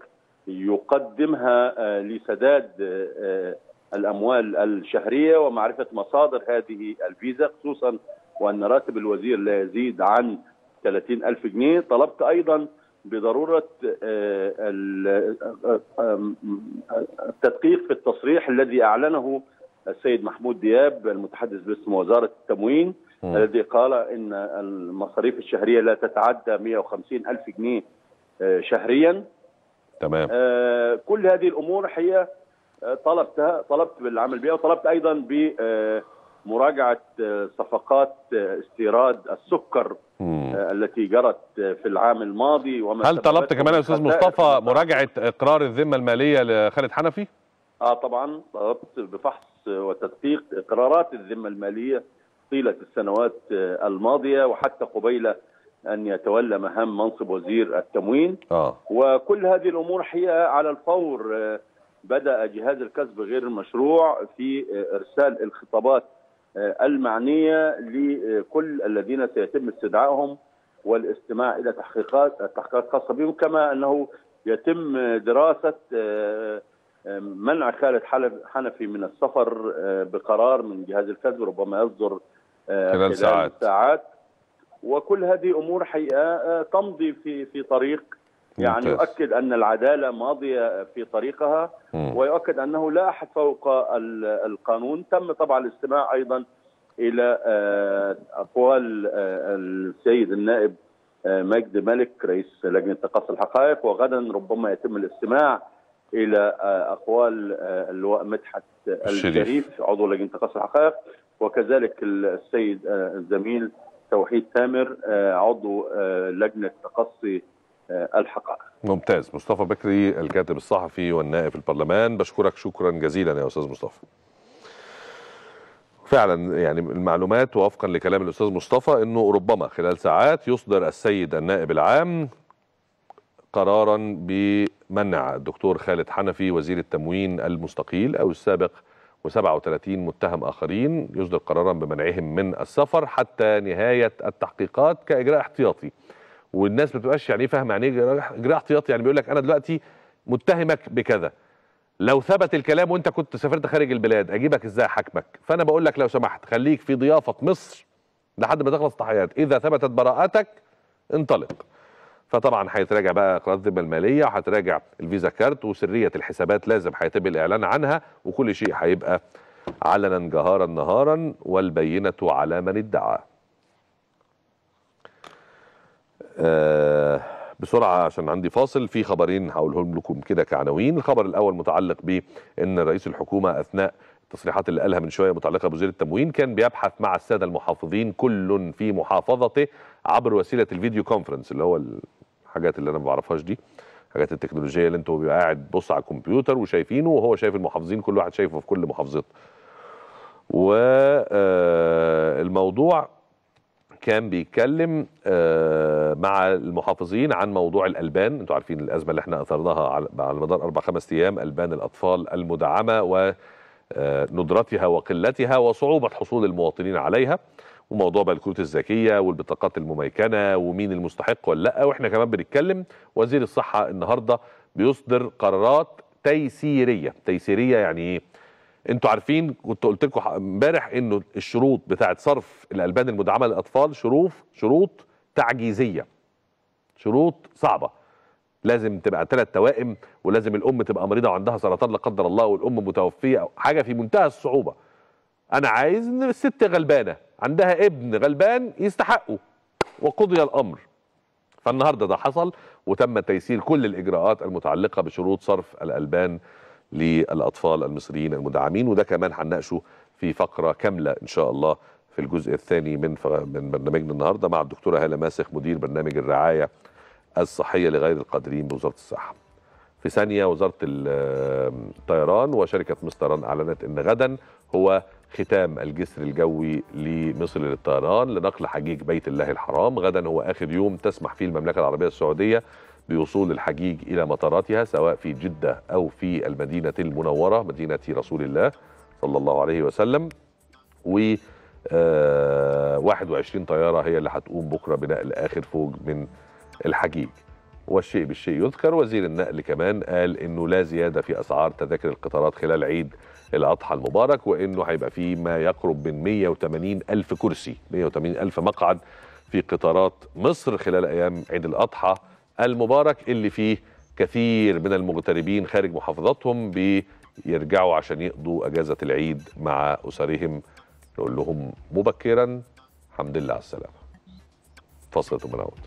يقدمها آه، لسداد آه، آه، الأموال الشهرية ومعرفة مصادر هذه الفيزا خصوصا وأن راتب الوزير لا يزيد عن 30 ألف جنيه طلبت أيضا بضرورة آه، ال- آه، آه، التدقيق في التصريح الذي أعلنه السيد محمود دياب المتحدث باسم وزارة التموين مم. الذي قال ان المصاريف الشهريه لا تتعدى 150 الف جنيه آه، شهريا تمام آه، كل هذه الامور حقيقه آه، طلبتها طلبت بالعمل بها وطلبت ايضا بمراجعه صفقات آه، استيراد السكر مم. آه، التي جرت آه، في العام الماضي وما هل طلبت سببته كمان يا استاذ خسائر في مصطفى المطاعم. مراجعه اقرار الذمه الماليه لخالد حنفي اه طبعا طلبت بفحص وتدقيق اقرارات الذمه الماليه طيله السنوات آه، الماضيه وحتى قبيل ان يتولى مهام منصب وزير التموين اه وكل هذه الامور حقيقه على الفور آه، بدا جهاز الكسب غير المشروع في آه، ارسال الخطابات آه، المعنيه لكل الذين سيتم استدعائهم والاستماع الى تحقيقات تحقيقات خاصه بهم كما انه يتم دراسه آه، آه، منع خالد حلف- حنفي من السفر آه، بقرار من جهاز الكسب ربما يصدر آه، خلال ساعات. ساعات وكل هذه امور حقيقه آه، تمضي في في طريق يعني ممتاز. يؤكد ان العداله ماضيه في طريقها مم. ويؤكد انه لا احد فوق ال- القانون تم طبعا الاستماع ايضا الى آه، اقوال آه، السيد النائب آه، مجد ملك رئيس لجنه تقصي الحقائق وغدا ربما يتم الاستماع الى آه، اقوال آه، اللواء مدحت الشريف. الشريف عضو لجنه تقصي الحقائق وكذلك السيد آه، الزميل توحيد تامر آه، عضو آه، لجنه تقصي آه، الحقائق ممتاز مصطفى بكري الكاتب الصحفي والنائب في البرلمان بشكرك شكرا جزيلا يا استاذ مصطفى فعلا يعني المعلومات وفقا لكلام الاستاذ مصطفى انه ربما خلال ساعات يصدر السيد النائب العام قرارا بمنع الدكتور خالد حنفي وزير التموين المستقيل او السابق و37 متهم اخرين يصدر قرارا بمنعهم من السفر حتى نهايه التحقيقات كاجراء احتياطي والناس ما بتبقاش يعني ايه فاهمه يعني ايه إجراء- اجراء احتياطي يعني بيقول لك انا دلوقتي متهمك بكذا لو ثبت الكلام وانت كنت سافرت خارج البلاد اجيبك ازاي احاكمك فانا بقول لك لو سمحت خليك في ضيافه مصر لحد ما تخلص التحقيقات اذا ثبتت براءتك انطلق فطبعا هيتراجع بقى اقرارات الذمه الماليه وهتراجع الفيزا كارت وسريه الحسابات لازم هيتم الاعلان عنها وكل شيء هيبقى علنا جهارا نهارا والبينه على من ادعى آه بسرعه عشان عندي فاصل في خبرين هقولهم لكم كده كعناوين الخبر الاول متعلق بان رئيس الحكومه اثناء التصريحات اللي قالها من شويه متعلقه بوزير التموين كان بيبحث مع الساده المحافظين كل في محافظته عبر وسيله الفيديو كونفرنس اللي هو الحاجات اللي انا ما بعرفهاش دي حاجات التكنولوجيه اللي انتوا بيبقى قاعد بص على الكمبيوتر وشايفينه وهو شايف المحافظين كل واحد شايفه في كل محافظته والموضوع كان بيتكلم آه، مع المحافظين عن موضوع الالبان انتوا عارفين الازمه اللي احنا اثرناها على على مدار اربع خمس ايام البان الاطفال المدعمه وندرتها وقلتها وصعوبه حصول المواطنين عليها وموضوع بقى الكروت الذكيه والبطاقات المميكنه ومين المستحق ولا لا واحنا كمان بنتكلم وزير الصحه النهارده بيصدر قرارات تيسيريه تيسيريه يعني ايه انتوا عارفين كنت قلت لكم امبارح انه الشروط بتاعه صرف الالبان المدعمه للاطفال شروط شروط تعجيزيه شروط صعبه لازم تبقى ثلاث توائم ولازم الام تبقى مريضه وعندها سرطان لا قدر الله والام متوفيه او حاجه في منتهى الصعوبه انا عايز ان الست غلبانه عندها ابن غلبان يستحقه وقضي الامر فالنهارده ده حصل وتم تيسير كل الاجراءات المتعلقه بشروط صرف الالبان للاطفال المصريين المدعمين وده كمان هنناقشه في فقره كامله ان شاء الله في الجزء الثاني من ف- من برنامجنا النهارده مع الدكتوره هاله ماسخ مدير برنامج الرعايه الصحيه لغير القادرين بوزاره الصحه. في ثانيه وزاره ال- الطيران وشركه مستران اعلنت ان غدا هو ختام الجسر الجوي لمصر للطيران لنقل حجيج بيت الله الحرام غدا هو اخر يوم تسمح فيه المملكه العربيه السعوديه بوصول الحجيج الى مطاراتها سواء في جده او في المدينه المنوره مدينه رسول الله صلى الله عليه وسلم و آه، 21 طياره هي اللي هتقوم بكره بنقل اخر فوج من الحجيج والشيء بالشيء يذكر وزير النقل كمان قال انه لا زياده في اسعار تذاكر القطارات خلال عيد الاضحى المبارك وانه هيبقى في ما يقرب من 180 الف كرسي 180 الف مقعد في قطارات مصر خلال ايام عيد الاضحى المبارك اللي فيه كثير من المغتربين خارج محافظاتهم بيرجعوا عشان يقضوا اجازه العيد مع اسرهم نقول لهم مبكرا الحمد لله على السلامه فصلة من عود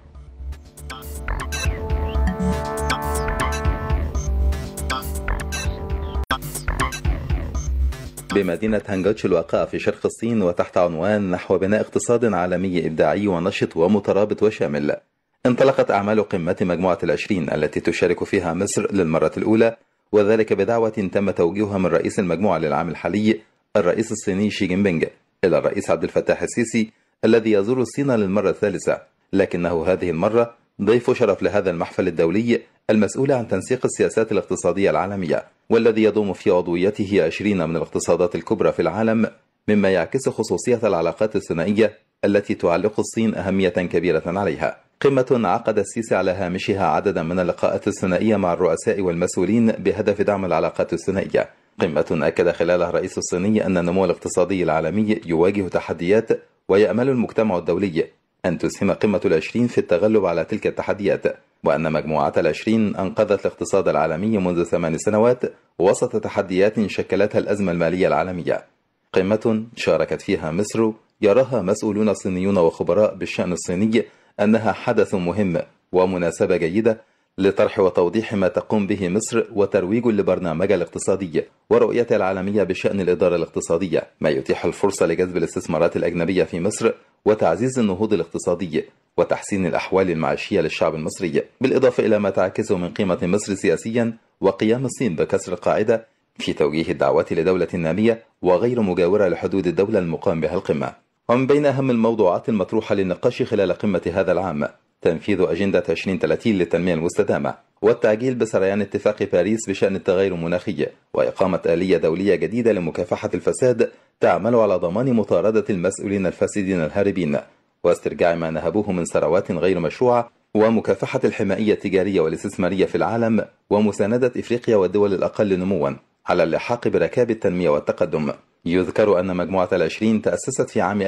بمدينة هانجوتش الواقعة في شرق الصين وتحت عنوان نحو بناء اقتصاد عالمي إبداعي ونشط ومترابط وشامل انطلقت أعمال قمة مجموعة العشرين التي تشارك فيها مصر للمرة الأولى وذلك بدعوة تم توجيهها من رئيس المجموعة للعام الحالي الرئيس الصيني شي جين بينج إلى الرئيس عبد الفتاح السيسي الذي يزور الصين للمرة الثالثة لكنه هذه المرة ضيف شرف لهذا المحفل الدولي المسؤول عن تنسيق السياسات الاقتصادية العالمية والذي يضم في عضويته عشرين من الاقتصادات الكبرى في العالم مما يعكس خصوصية العلاقات الثنائية التي تعلق الصين أهمية كبيرة عليها قمة عقد السيسي على هامشها عددا من اللقاءات الثنائية مع الرؤساء والمسؤولين بهدف دعم العلاقات الثنائية قمة أكد خلالها الرئيس الصيني أن النمو الاقتصادي العالمي يواجه تحديات ويأمل المجتمع الدولي أن تسهم قمة العشرين في التغلب على تلك التحديات وأن مجموعة العشرين أنقذت الاقتصاد العالمي منذ ثمان سنوات وسط تحديات شكلتها الأزمة المالية العالمية قمة شاركت فيها مصر يراها مسؤولون صينيون وخبراء بالشأن الصيني أنها حدث مهم ومناسبة جيدة لطرح وتوضيح ما تقوم به مصر وترويج لبرنامجها الاقتصادي ورؤيتها العالمية بشأن الإدارة الاقتصادية ما يتيح الفرصة لجذب الاستثمارات الأجنبية في مصر وتعزيز النهوض الاقتصادي وتحسين الأحوال المعيشية للشعب المصري بالإضافة إلى ما تعكسه من قيمة مصر سياسيا وقيام الصين بكسر القاعدة في توجيه الدعوات لدولة نامية وغير مجاورة لحدود الدولة المقام بها القمة ومن بين أهم الموضوعات المطروحة للنقاش خلال قمة هذا العام تنفيذ أجندة 2030 للتنمية المستدامة والتعجيل بسريان اتفاق باريس بشأن التغير المناخي وإقامة آلية دولية جديدة لمكافحة الفساد تعمل على ضمان مطاردة المسؤولين الفاسدين الهاربين واسترجاع ما نهبوه من ثروات غير مشروعة ومكافحة الحمائية التجارية والاستثمارية في العالم ومساندة إفريقيا والدول الأقل نموا على اللحاق بركاب التنمية والتقدم يذكر أن مجموعة العشرين تأسست في عام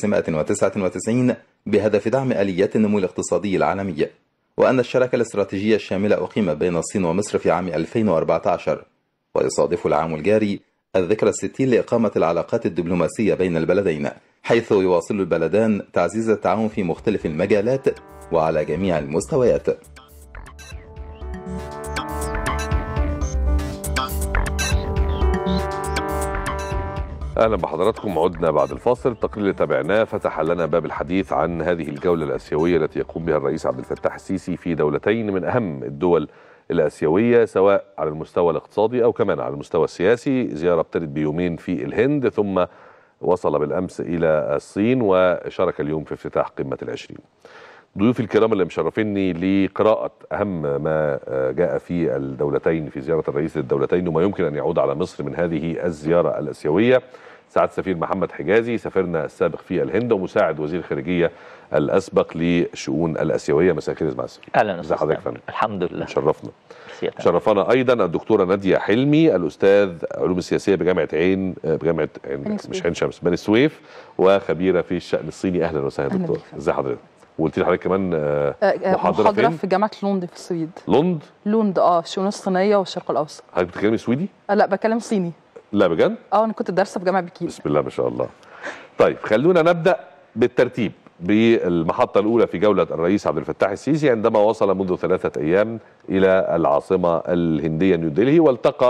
1999 بهدف دعم آليات النمو الاقتصادي العالمي وأن الشراكة الاستراتيجية الشاملة أقيمت بين الصين ومصر في عام 2014 ويصادف العام الجاري الذكرى الستين لإقامة العلاقات الدبلوماسية بين البلدين حيث يواصل البلدان تعزيز التعاون في مختلف المجالات وعلى جميع المستويات اهلا بحضراتكم عدنا بعد الفاصل التقرير اللي تابعناه فتح لنا باب الحديث عن هذه الجوله الاسيويه التي يقوم بها الرئيس عبد الفتاح السيسي في دولتين من اهم الدول الاسيويه سواء على المستوى الاقتصادي او كمان على المستوى السياسي زياره ابتدت بيومين في الهند ثم وصل بالامس الى الصين وشارك اليوم في افتتاح قمه العشرين ضيوفي الكرام اللي مشرفيني لقراءة أهم ما جاء في الدولتين في زيارة الرئيس للدولتين وما يمكن أن يعود على مصر من هذه الزيارة الأسيوية سعادة السفير محمد حجازي سفيرنا السابق في الهند ومساعد وزير الخارجية الأسبق للشؤون الأسيوية مساء الخير يا اهلا ازي حضرتك يا فندم الحمد لله شرفنا سيادة. شرفنا ايضا الدكتوره ناديه حلمي الاستاذ علوم السياسيه بجامعه عين بجامعه عين بني مش سويف. عين شمس بني سويف وخبيره في الشان الصيني اهلا وسهلا أهلا دكتور بك. ازي حضرتك وقلت لي حضرتك كمان آه، آه، آه، محاضرة محاضرة فين؟ في جامعة لوند في السويد لوند لوند اه الشؤون الصينية والشرق الأوسط حضرتك بتتكلمي سويدي آه لا بكلم صيني لا بجد اه أنا كنت دارسة في جامعة بكين بسم الله ما شاء الله طيب خلونا نبدا بالترتيب بالمحطة الأولى في جولة الرئيس عبد الفتاح السيسي عندما وصل منذ ثلاثة أيام إلى العاصمة الهندية نيودلهي والتقى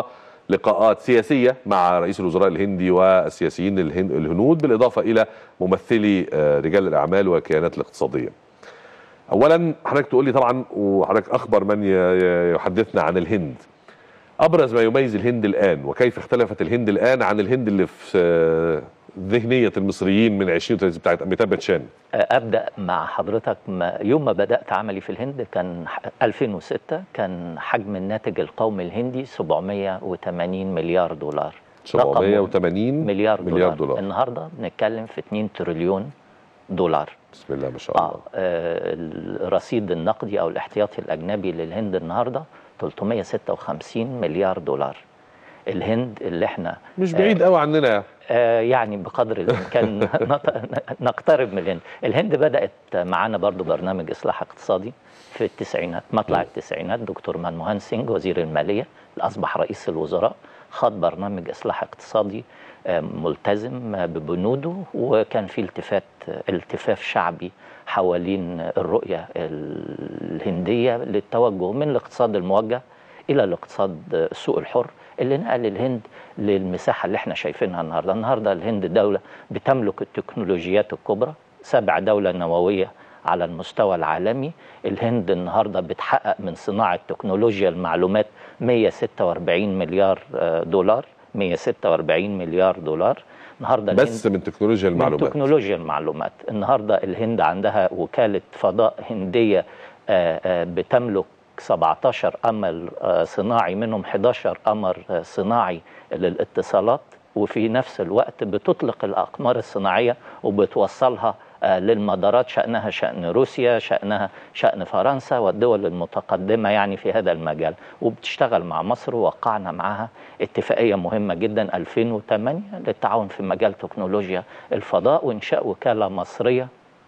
لقاءات سياسيه مع رئيس الوزراء الهندي والسياسيين الهن- الهنود بالاضافه الى ممثلي آه، رجال الاعمال والكيانات الاقتصاديه. اولا حضرتك تقول لي طبعا وحضرتك اخبر من ي- ي- يحدثنا عن الهند. ابرز ما يميز الهند الان وكيف اختلفت الهند الان عن الهند اللي في آه، ذهنيه المصريين من 20 30 بتاعت اميتاب باتشان. ابدا مع حضرتك ما يوم ما بدات عملي في الهند كان ح- 2006 كان حجم الناتج القومي الهندي 780 مليار دولار رقم 780 مليار دولار, مليار دولار. النهارده بنتكلم في 2 تريليون دولار بسم الله ما شاء الله. اه آه، الرصيد النقدي او الاحتياطي الاجنبي للهند النهارده 356 مليار دولار الهند اللي احنا مش بعيد قوي عننا آه، يعني بقدر الامكان نط- نقترب من الهند الهند بدات معانا برضو برنامج اصلاح اقتصادي في التسعينات مطلع التسعينات دكتور منموهان سينج وزير الماليه اللي اصبح رئيس الوزراء خاض برنامج اصلاح اقتصادي آه، ملتزم آه، ببنوده وكان في التفات التفاف شعبي حوالين الرؤيه الهنديه للتوجه من الاقتصاد الموجه الى الاقتصاد السوق الحر اللي نقل الهند للمساحه اللي احنا شايفينها النهارده، النهارده الهند دوله بتملك التكنولوجيات الكبرى، سبع دوله نوويه على المستوى العالمي، الهند النهارده بتحقق من صناعه تكنولوجيا المعلومات 146 مليار آه، دولار، 146 مليار دولار، النهارده بس من تكنولوجيا من المعلومات تكنولوجيا المعلومات النهارده الهند عندها وكاله فضاء هنديه آه، آه، بتملك 17 قمر آه، صناعي منهم 11 قمر آه، صناعي للاتصالات وفي نفس الوقت بتطلق الاقمار الصناعيه وبتوصلها آه، للمدارات شأنها شأن روسيا شأنها شأن فرنسا والدول المتقدمة يعني في هذا المجال وبتشتغل مع مصر ووقعنا معها اتفاقية مهمة جدا 2008 للتعاون في مجال تكنولوجيا الفضاء وإنشاء وكالة مصرية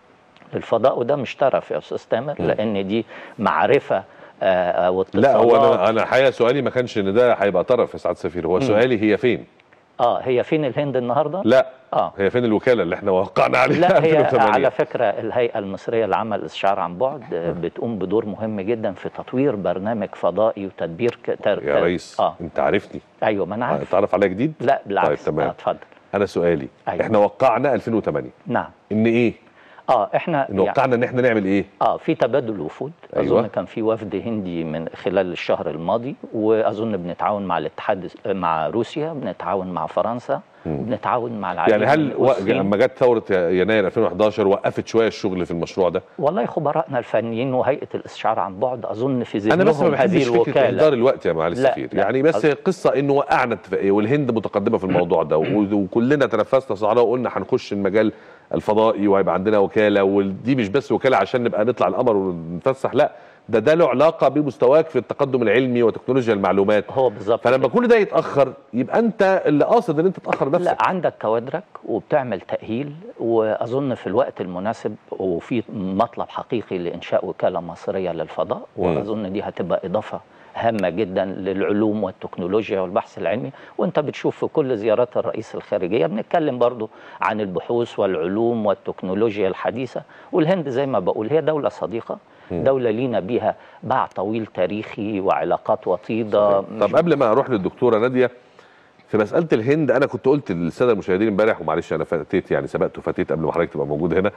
للفضاء وده مش ترف يا أستاذ تامر لأن دي معرفة آه، واتصالات لا هو انا انا الحقيقه سؤالي ما كانش ان ده هيبقى طرف يا سعاده السفير هو سؤالي هي فين؟ اه هي فين الهند النهارده؟ لا اه هي فين الوكاله اللي احنا وقعنا عليها لا هي 2008 على فكرة الهيئة المصرية للعمل الاستشعار عن بعد آه، بتقوم بدور مهم جدا في تطوير برنامج فضائي وتدبير ك... تر... يا ريس اه انت عارفني ايوه ما انا عارف تعرف عليا جديد؟ لا بالعكس طيب تمام آه، اتفضل انا سؤالي أيوة. احنا وقعنا 2008 نعم ان ايه؟ اه احنا ان وقعنا ان احنا نعمل ايه؟ اه في تبادل وفود أيوة. اظن كان في وفد هندي من خلال الشهر الماضي واظن بنتعاون مع الاتحاد مع روسيا بنتعاون مع فرنسا بنتعاون مع العديد يعني هل من و... الصين. لما جت ثوره يناير 2011 وقفت شويه الشغل في المشروع ده؟ والله خبراءنا الفنيين وهيئه الاستشعار عن بعد اظن في ذهنهم انا بس ما هذه بحبش فكره الوكاله اهدار الوقت يا معالي لا، السفير لا. يعني بس أصل- قصه انه وقعنا اتفاقيه والهند متقدمه في الموضوع ده و- وكلنا تنفسنا صعداء وقلنا هنخش المجال الفضائي وهيبقى عندنا وكاله ودي مش بس وكاله عشان نبقى نطلع القمر ونتفسح لا ده ده له علاقه بمستواك في التقدم العلمي وتكنولوجيا المعلومات هو بالظبط فلما كده. كل ده يتاخر يبقى انت اللي قاصد ان انت تاخر لا نفسك عندك كوادرك وبتعمل تأهيل وأظن في الوقت المناسب وفي مطلب حقيقي لإنشاء وكالة مصرية للفضاء وأظن دي هتبقى إضافة هامة جدا للعلوم والتكنولوجيا والبحث العلمي وانت بتشوف في كل زيارات الرئيس الخارجية بنتكلم برضو عن البحوث والعلوم والتكنولوجيا الحديثة والهند زي ما بقول هي دولة صديقة دولة لينا بيها باع طويل تاريخي وعلاقات وطيدة طب قبل ما اروح للدكتوره ناديه في مساله الهند انا كنت قلت للساده المشاهدين امبارح ومعلش انا فاتيت يعني سبقت وفاتيت قبل ما حضرتك تبقى موجود هنا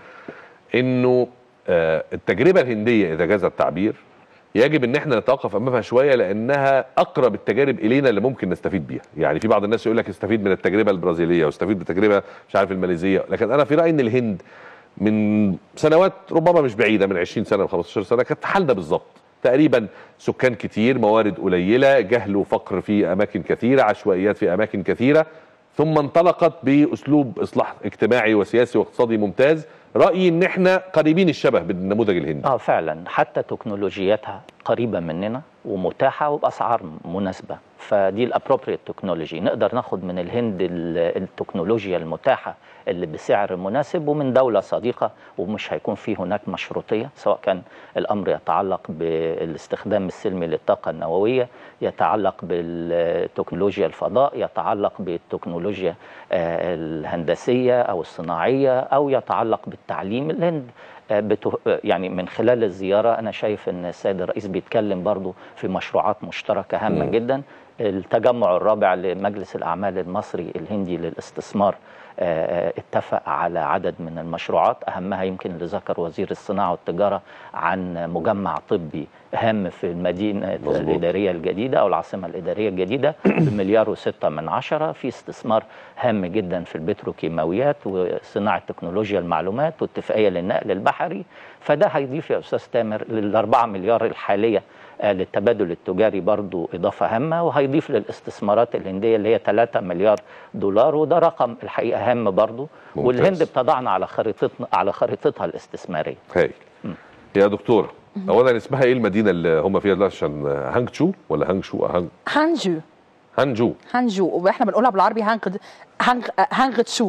انه آه، التجربه الهنديه اذا جاز التعبير يجب ان احنا نتوقف امامها شويه لانها اقرب التجارب الينا اللي ممكن نستفيد بيها يعني في بعض الناس يقول لك استفيد من التجربه البرازيليه واستفيد من التجربه مش عارف الماليزيه لكن انا في رايي ان الهند من سنوات ربما مش بعيده من 20 سنه و 15 سنه كانت حالنا بالظبط تقريبا سكان كتير موارد قليله جهل وفقر في اماكن كثيره عشوائيات في اماكن كثيره ثم انطلقت باسلوب اصلاح اجتماعي وسياسي واقتصادي ممتاز رايي ان احنا قريبين الشبه بالنموذج الهندي اه فعلا حتى تكنولوجياتها قريبه مننا ومتاحه وباسعار مناسبه فدي الابروبريت تكنولوجي نقدر ناخد من الهند ال- التكنولوجيا المتاحه اللي بسعر مناسب ومن دوله صديقه ومش هيكون في هناك مشروطيه سواء كان الامر يتعلق بالاستخدام السلمي للطاقه النوويه يتعلق بالتكنولوجيا الفضاء يتعلق بالتكنولوجيا آه، الهندسيه او الصناعيه او يتعلق بالتعليم الهند آه، بتو... آه، يعني من خلال الزياره انا شايف ان السيد الرئيس بيتكلم برضو في مشروعات مشتركه هامه مم. جدا التجمع الرابع لمجلس الأعمال المصري الهندي للاستثمار آه، آه، اتفق على عدد من المشروعات أهمها يمكن اللي ذكر وزير الصناعة والتجارة عن مجمع طبي هام في المدينة مظبوط. الإدارية الجديدة أو العاصمة الإدارية الجديدة بمليار وستة من عشرة في استثمار هام جدا في البتروكيماويات وصناعة تكنولوجيا المعلومات واتفاقية للنقل البحري فده هيضيف يا أستاذ تامر للأربعة مليار الحالية آه، للتبادل التجاري برضو إضافة هامة وهيضيف للاستثمارات الهندية اللي هي 3 مليار دولار وده رقم الحقيقة هام برضو ممتاز. والهند بتضعنا على خريطتنا على خريطتها الاستثمارية هاي يا دكتوره اولا اسمها ايه المدينه اللي هم فيها دلوقتي عشان هانجتشو ولا هانجشو هانج هانجو هانجو هانجو واحنا بنقولها بالعربي هانغ هانغ هانغتشو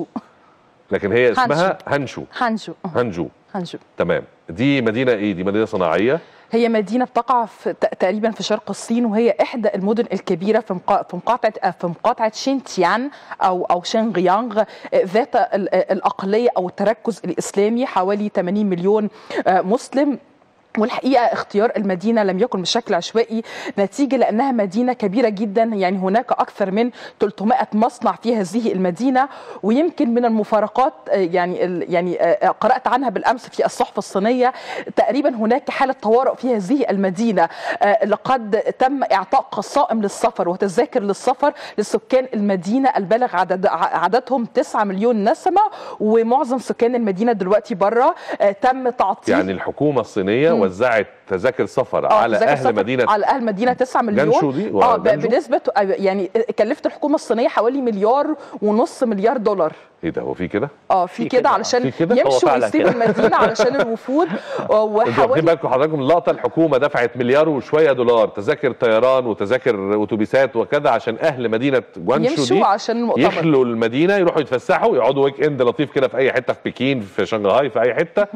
لكن هي اسمها هانشو هانجو هانجو هانجو تمام دي مدينه ايه دي مدينه صناعيه هي مدينة بتقع في ت- تقريبا في شرق الصين وهي إحدى المدن الكبيرة في مقا- في مقاطعة في مقاطعة شينتيان أو أو شينغيانغ آه، ذات ال- آه، الأقلية أو التركز الإسلامي حوالي 80 مليون آه، مسلم والحقيقه اختيار المدينه لم يكن بشكل عشوائي نتيجه لانها مدينه كبيره جدا يعني هناك اكثر من 300 مصنع في هذه المدينه ويمكن من المفارقات آه، يعني ال- يعني آه، قرات عنها بالامس في الصحف الصينيه تقريبا هناك حاله طوارئ في هذه المدينه آه، لقد تم اعطاء قصائم للسفر وتذاكر للسفر لسكان المدينه البالغ عدد ع- عددهم 9 مليون نسمه ومعظم سكان المدينه دلوقتي بره آه، تم تعطيل يعني الحكومه الصينيه وزعت تذاكر سفر آه، على تذاكر اهل سفر مدينه على اهل مدينه 9 مليون جانشو دي ولا اه ب- جانشو؟ بنسبه آه، يعني كلفت الحكومه الصينيه حوالي مليار ونص مليار دولار ايه ده هو في كده اه في في كده كده، علشان في كده؟ هو يمشوا فعلا ويسيبوا كده. المدينه علشان الوفود آه، انتوا واخدين وحوالي بالكم حضراتكم اللقطه الحكومه دفعت مليار وشويه دولار تذاكر طيران وتذاكر اتوبيسات وكذا عشان اهل مدينه جوانشو دي يمشوا عشان المؤتمر يخلوا المدينه يروحوا يتفسحوا يقعدوا ويك اند لطيف كده في اي حته في بكين في شنغهاي في اي حته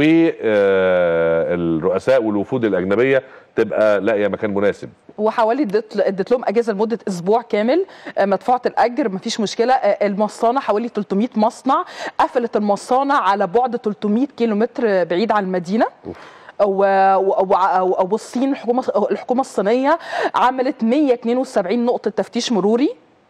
والرؤساء والوفود الاجنبيه تبقى لاقيه مكان مناسب وحوالي اديت اديت لهم اجازه لمده اسبوع كامل آه، مدفوعه الاجر مفيش مشكله آه، المصانع حوالي 300 مصنع قفلت المصانع على بعد 300 كيلومتر بعيد عن المدينه و- و- و- والصين الحكومه الحكومه الصينيه عملت 172 نقطه تفتيش مروري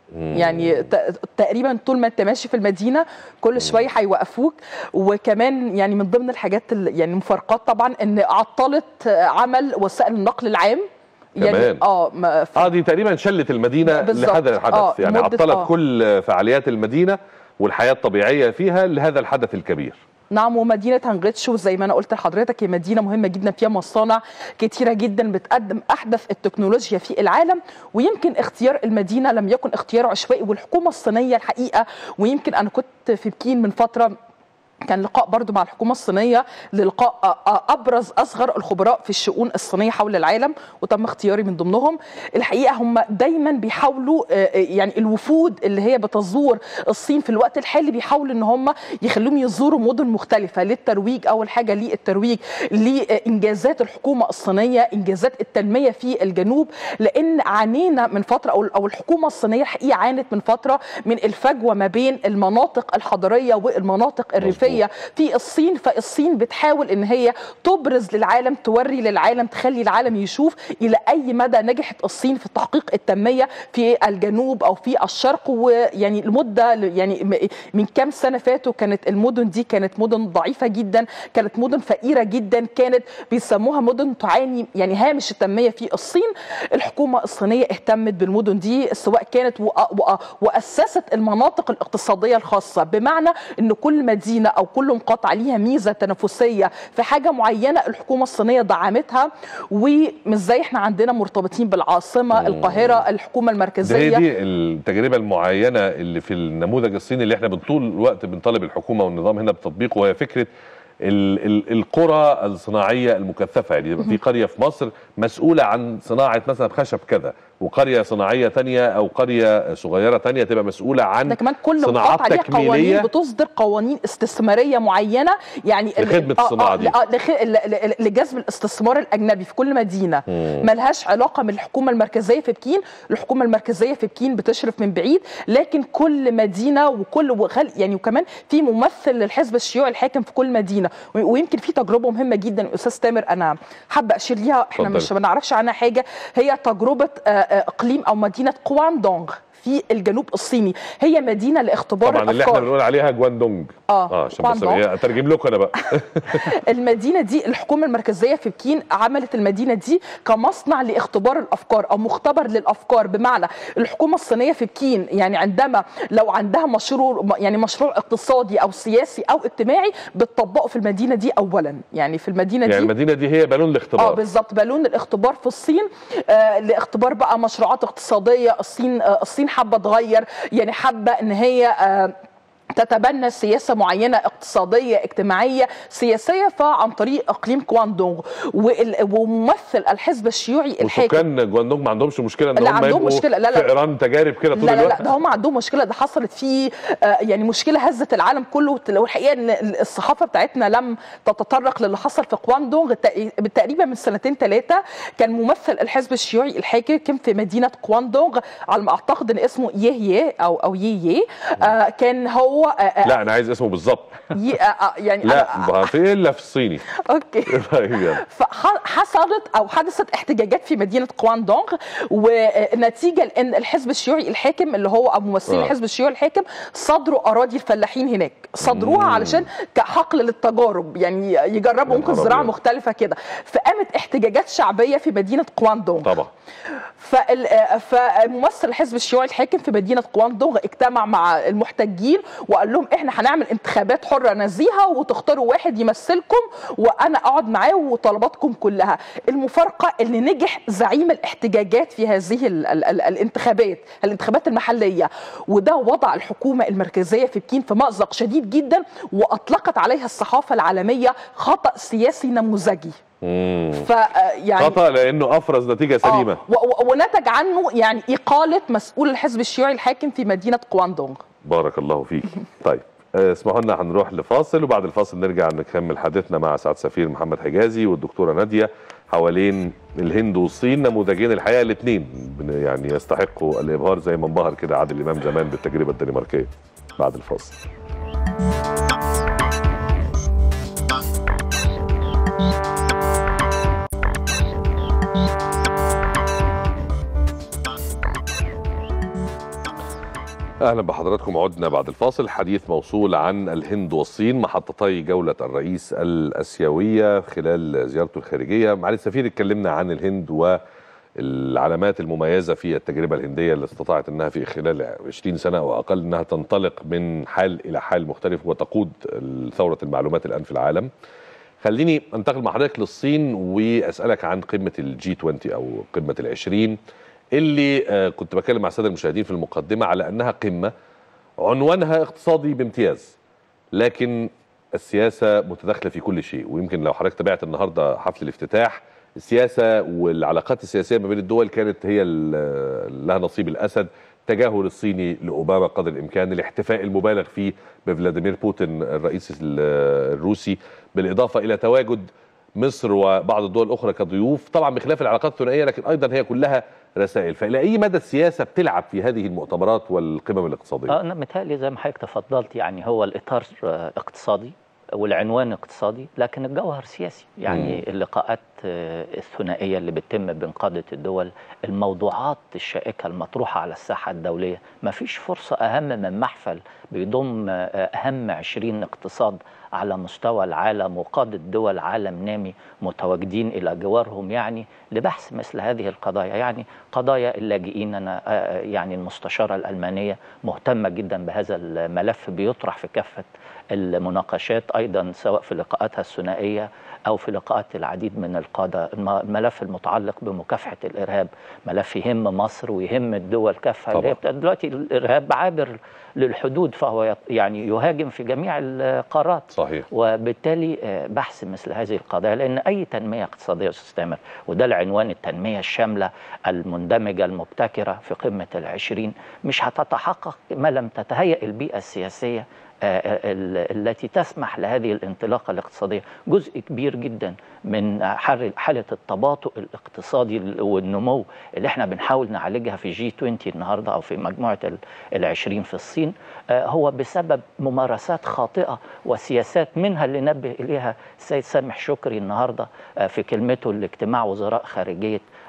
يعني ت- تقريبا طول ما انت ماشي في المدينه كل شويه هيوقفوك وكمان يعني من ضمن الحاجات ال- يعني المفارقات طبعا ان عطلت عمل وسائل النقل العام يعني كمان. اه ما ف- اه دي تقريبا شلت المدينه بالظبط. لهذا الحدث آه، يعني لمدة- عطلت آه. كل فعاليات المدينه والحياه الطبيعيه فيها لهذا الحدث الكبير نعم ومدينة هانغيتشو زي ما أنا قلت لحضرتك هي مدينة مهمة جدا فيها مصانع كتيرة جدا بتقدم أحدث التكنولوجيا في العالم ويمكن اختيار المدينة لم يكن اختيار عشوائي والحكومة الصينية الحقيقة ويمكن أنا كنت في بكين من فترة كان لقاء برضو مع الحكومة الصينية للقاء أ- أ- أبرز أصغر الخبراء في الشؤون الصينية حول العالم وتم اختياري من ضمنهم الحقيقة هم دايما بيحاولوا آه، آه، يعني الوفود اللي هي بتزور الصين في الوقت الحالي بيحاولوا ان هم يخلوهم يزوروا مدن مختلفة للترويج أول حاجة للترويج لإنجازات الحكومة الصينية إنجازات التنمية في الجنوب لأن عانينا من فترة أو أو الحكومة الصينية الحقيقة عانت من فترة من الفجوة ما بين المناطق الحضرية والمناطق الريفية في الصين فالصين بتحاول ان هي تبرز للعالم توري للعالم تخلي العالم يشوف الى اي مدى نجحت الصين في تحقيق التنميه في الجنوب او في الشرق ويعني المده يعني م- من كام سنه فاتوا كانت المدن دي كانت مدن ضعيفه جدا كانت مدن فقيره جدا كانت بيسموها مدن تعاني يعني هامش التنميه في الصين الحكومه الصينيه اهتمت بالمدن دي سواء كانت وأ- وأ- واسست المناطق الاقتصاديه الخاصه بمعنى ان كل مدينه او كل مقاطعه ليها ميزه تنافسيه في حاجه معينه الحكومه الصينيه دعمتها ومش زي احنا عندنا مرتبطين بالعاصمه القاهره الحكومه ده هي المركزيه دي التجربه المعينه اللي في النموذج الصيني اللي احنا من طول الوقت بنطالب الحكومه والنظام هنا بتطبيقه وهي فكره ال ال القرى الصناعيه المكثفه يعني يبقى في قريه في مصر مسؤوله عن صناعه مثلا خشب كذا وقريه صناعيه تانية او قريه صغيره تانية تبقى مسؤوله عن ده كمان كل صناعات مقاطعه ليها تكميلية. قوانين بتصدر قوانين استثماريه معينه يعني ال- لخدمة آه، الصناعة آه، دي. آه، لخ- ل- ل- لجذب الاستثمار الاجنبي في كل مدينه ملهاش علاقه من الحكومه المركزيه في بكين الحكومه المركزيه في بكين بتشرف من بعيد لكن كل مدينه وكل وخل يعني وكمان في ممثل للحزب الشيوعي الحاكم في كل مدينه و- ويمكن في تجربه مهمه جدا استاذ تامر انا حابه اشير ليها احنا اتفضلي. مش ما نعرفش عنها حاجه هي تجربه آه، اقليم او مدينه كواندونغ في الجنوب الصيني هي مدينه لاختبار طبعا اللي احنا الافكار بنقول عليها جواندونج اه اه عشان بس كواندونغ. إيه، اترجم لكم انا بقى المدينه دي الحكومه المركزيه في بكين عملت المدينه دي كمصنع لاختبار الافكار او مختبر للافكار بمعنى الحكومه الصينيه في بكين يعني عندما لو عندها مشروع يعني مشروع اقتصادي او سياسي او اجتماعي بتطبقه في المدينه دي اولا يعني في المدينه يعني دي المدينه دي هي بالون اه الاختبار بالظبط بالون الاختبار في الصين آه لاختبار بقى مشروعات اقتصاديه الصين آه الصين حابه تغير يعني حابه ان هي آه تتبنى سياسة معينة اقتصادية اجتماعية سياسية فعن طريق إقليم كواندونغ وال- وممثل الحزب الشيوعي الحاكم وسكان جواندونج ما عندهمش مشكله ان لا، هم عندهم يبقوا مشكلة، لا، لا. في ايران تجارب كده طول لا لا الوقت لا ده هم عندهم مشكله ده حصلت في آه، يعني مشكله هزت العالم كله والحقيقه ان الصحافه بتاعتنا لم تتطرق للي حصل في كواندونغ التق- تقريبا من سنتين ثلاثه كان ممثل الحزب الشيوعي الحاكم في مدينه كواندونغ على ما اعتقد ان اسمه يهيه او او ييه آه، كان هو آه، آه، لا انا عايز اسمه بالظبط ي- آه، آه، يعني لا أنا- ما في الا في الصيني اوكي طيب يلا. فحصلت او حدثت احتجاجات في مدينه كواندونغ ونتيجه لان الحزب الشيوعي الحاكم اللي هو او ممثلين آه. الحزب الشيوعي الحاكم صدروا اراضي الفلاحين هناك صدروها مم. علشان كحقل للتجارب يعني يجربوا يا ممكن نهار زراعه أبيض. مختلفه كده فقامت احتجاجات شعبيه في مدينه كواندونغ طبعا فال- آه، فممثل الحزب الشيوعي الحاكم في مدينه كواندونغ اجتمع مع المحتجين وقال لهم احنا هنعمل انتخابات حره نزيهه وتختاروا واحد يمثلكم وانا اقعد معاه وطلباتكم كلها المفارقه اللي نجح زعيم الاحتجاجات في هذه ال ال ال الانتخابات الانتخابات المحليه وده وضع الحكومه المركزيه في بكين في مأزق شديد جدا واطلقت عليها الصحافه العالميه خطا سياسي نموذجي مم. ف آه، يعني خطا لانه افرز نتيجه سليمه آه، و- و- ونتج عنه يعني إقالة مسؤول الحزب الشيوعي الحاكم في مدينة كواندونغ بارك الله فيك طيب آه، اسمحوا لنا هنروح لفاصل وبعد الفاصل نرجع نكمل حديثنا مع سعد سفير محمد حجازي والدكتوره ناديه حوالين الهند والصين نموذجين الحقيقه الاثنين يعني يستحقوا الابهار زي ما انبهر كده عادل امام زمان بالتجربه الدنماركيه بعد الفاصل اهلا بحضراتكم عدنا بعد الفاصل حديث موصول عن الهند والصين محطتي جوله الرئيس الاسيويه خلال زيارته الخارجيه معالي السفير اتكلمنا عن الهند والعلامات المميزه في التجربه الهنديه اللي استطاعت انها في خلال 20 سنه او اقل انها تنطلق من حال الى حال مختلف وتقود ثوره المعلومات الان في العالم خليني انتقل مع حضرتك للصين واسالك عن قمه الجي 20 او قمه العشرين اللي آه، كنت بكلم مع الساده المشاهدين في المقدمه على انها قمه عنوانها اقتصادي بامتياز لكن السياسه متداخله في كل شيء ويمكن لو حضرتك تابعت النهارده حفل الافتتاح السياسه والعلاقات السياسيه ما بين الدول كانت هي ال- لها نصيب الاسد تجاهل الصيني لاوباما قدر الامكان الاحتفاء المبالغ فيه بفلاديمير بوتين الرئيس ال- الروسي بالاضافه الى تواجد مصر وبعض الدول الاخرى كضيوف طبعا بخلاف العلاقات الثنائيه لكن ايضا هي كلها رسائل فالى اي مدى السياسه بتلعب في هذه المؤتمرات والقمم الاقتصاديه اه انا متهيألي زي ما حضرتك تفضلت يعني هو الاطار آه، اقتصادي والعنوان اقتصادي لكن الجوهر سياسي يعني مم. اللقاءات آه، الثنائيه اللي بتتم بين قاده الدول الموضوعات الشائكه المطروحه على الساحه الدوليه ما فيش فرصه اهم من محفل بيضم آه، اهم 20 اقتصاد على مستوى العالم وقادة دول عالم نامي متواجدين إلى جوارهم يعني لبحث مثل هذه القضايا يعني قضايا اللاجئين أنا آه، يعني المستشارة الألمانية مهتمة جدا بهذا الملف بيطرح في كافة المناقشات أيضا سواء في لقاءاتها الثنائية أو في لقاءات العديد من القادة الم- الملف المتعلق بمكافحة الإرهاب ملف يهم مصر ويهم الدول كافة اللي هي طبعاً. دلوقتي الإرهاب عابر للحدود فهو يط- يعني يهاجم في جميع القارات صحيح وبالتالي آه، بحث مثل هذه القضايا لان اي تنميه اقتصاديه تستمر وده العنوان التنميه الشامله المندمجه المبتكره في قمه العشرين مش هتتحقق ما لم تتهيأ البيئه السياسيه آه، آه، ال- التي تسمح لهذه الانطلاقه الاقتصاديه جزء كبير جدا من حر- حاله التباطؤ الاقتصادي والنمو اللي احنا بنحاول نعالجها في جي 20 النهارده او في مجموعه ال- العشرين في الصين آه، هو بسبب ممارسات خاطئه وسياسات منها اللي نبه اليها السيد سامح شكري النهارده آه، في كلمته لاجتماع وزراء خارجيه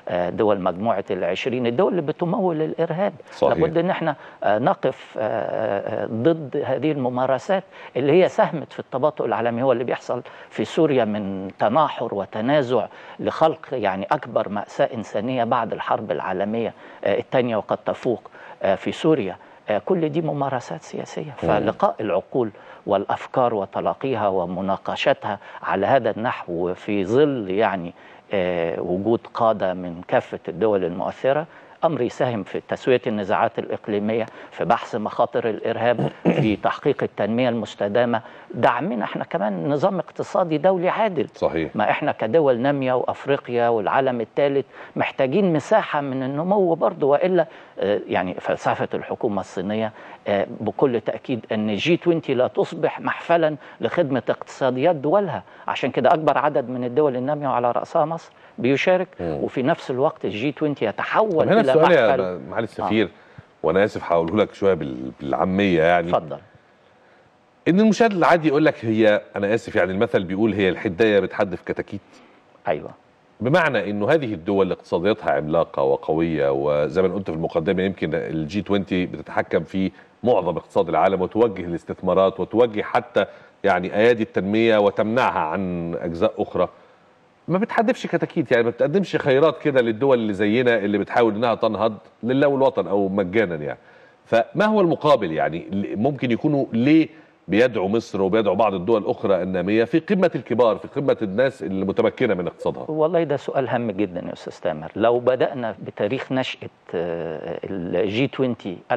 آه، دول مجموعة العشرين الدول اللي بتمول الإرهاب صحيح. لابد أن احنا آه، نقف آه، آه، ضد هذه الممارسات اللي هي ساهمت في التباطؤ العالمي هو اللي بيحصل في سوريا من تناحر وتنازع لخلق يعني أكبر مأساة إنسانية بعد الحرب العالمية آه، الثانية وقد تفوق آه، في سوريا آه، كل دي ممارسات سياسية فلقاء العقول والأفكار وتلاقيها ومناقشتها على هذا النحو في ظل يعني آه، وجود قادة من كافة الدول المؤثرة أمر يساهم في تسوية النزاعات الإقليمية في بحث مخاطر الإرهاب في تحقيق التنمية المستدامة دعمنا احنا كمان نظام اقتصادي دولي عادل صحيح ما احنا كدول نامية وافريقيا والعالم الثالث محتاجين مساحة من النمو برضه والا آه، يعني فلسفة الحكومة الصينية آه، بكل تأكيد ان جي 20 لا تصبح محفلا لخدمة اقتصاديات دولها عشان كده اكبر عدد من الدول النامية وعلى رأسها مصر بيشارك مم. وفي نفس الوقت الجي 20 طب يتحول هنا الى السؤال محفل يا معالي السفير وانا اسف هقوله لك شويه بال- بالعاميه يعني اتفضل ان المشاهد العادي يقول لك هي انا اسف يعني المثل بيقول هي الحدايه بتحدف كتاكيت ايوه بمعنى انه هذه الدول اقتصادياتها عملاقه وقويه وزي ما قلت في المقدمه يمكن الجي 20 بتتحكم في معظم اقتصاد العالم وتوجه الاستثمارات وتوجه حتى يعني ايادي التنميه وتمنعها عن اجزاء اخرى ما بتحدفش كتاكيت يعني ما بتقدمش خيرات كده للدول اللي زينا اللي بتحاول انها تنهض لله والوطن او مجانا يعني فما هو المقابل يعني ممكن يكونوا ليه بيدعو مصر وبيدعو بعض الدول الاخرى الناميه في قمه الكبار في قمه الناس اللي متمكنه من اقتصادها والله ده سؤال هام جدا يا استاذ تامر لو بدانا بتاريخ نشاه الجي 20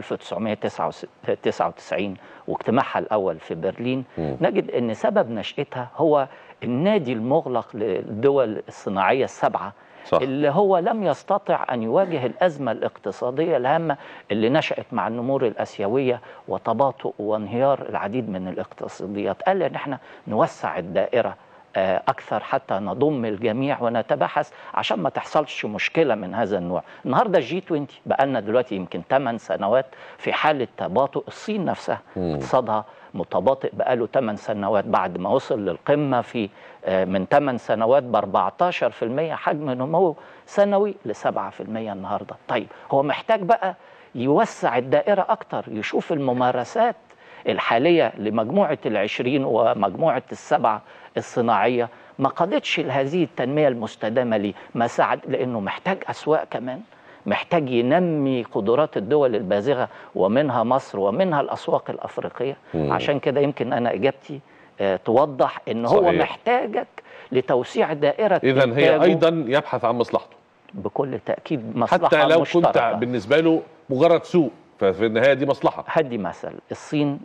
1999 واجتماعها الاول في برلين مم. نجد ان سبب نشاتها هو النادي المغلق للدول الصناعيه السبعه صح. اللي هو لم يستطع ان يواجه الازمه الاقتصاديه الهامه اللي نشات مع النمور الاسيويه وتباطؤ وانهيار العديد من الاقتصاديات قال ان احنا نوسع الدائره آه، اكثر حتى نضم الجميع ونتباحث عشان ما تحصلش مشكله من هذا النوع النهارده الجي 20 بقى لنا دلوقتي يمكن 8 سنوات في حاله تباطؤ الصين نفسها مم. اقتصادها متباطئ بقاله 8 سنوات بعد ما وصل للقمه في آه، من 8 سنوات ب 14% حجم نمو سنوي ل 7% النهارده طيب هو محتاج بقى يوسع الدائره اكتر يشوف الممارسات الحاليه لمجموعه العشرين ومجموعه السبعه الصناعيه ما قادتش لهذه التنميه المستدامه ليه ما ساعد لانه محتاج اسواق كمان محتاج ينمي قدرات الدول البازغه ومنها مصر ومنها الاسواق الافريقيه مم. عشان كده يمكن انا اجابتي آه، توضح ان هو صحيح. محتاجك لتوسيع دائره اذا هي إنتاجه ايضا يبحث عن مصلحته بكل تاكيد مصلحه حتى لو مشتركة. كنت بالنسبه له مجرد سوق ففي النهايه دي مصلحه هدي مثل الصين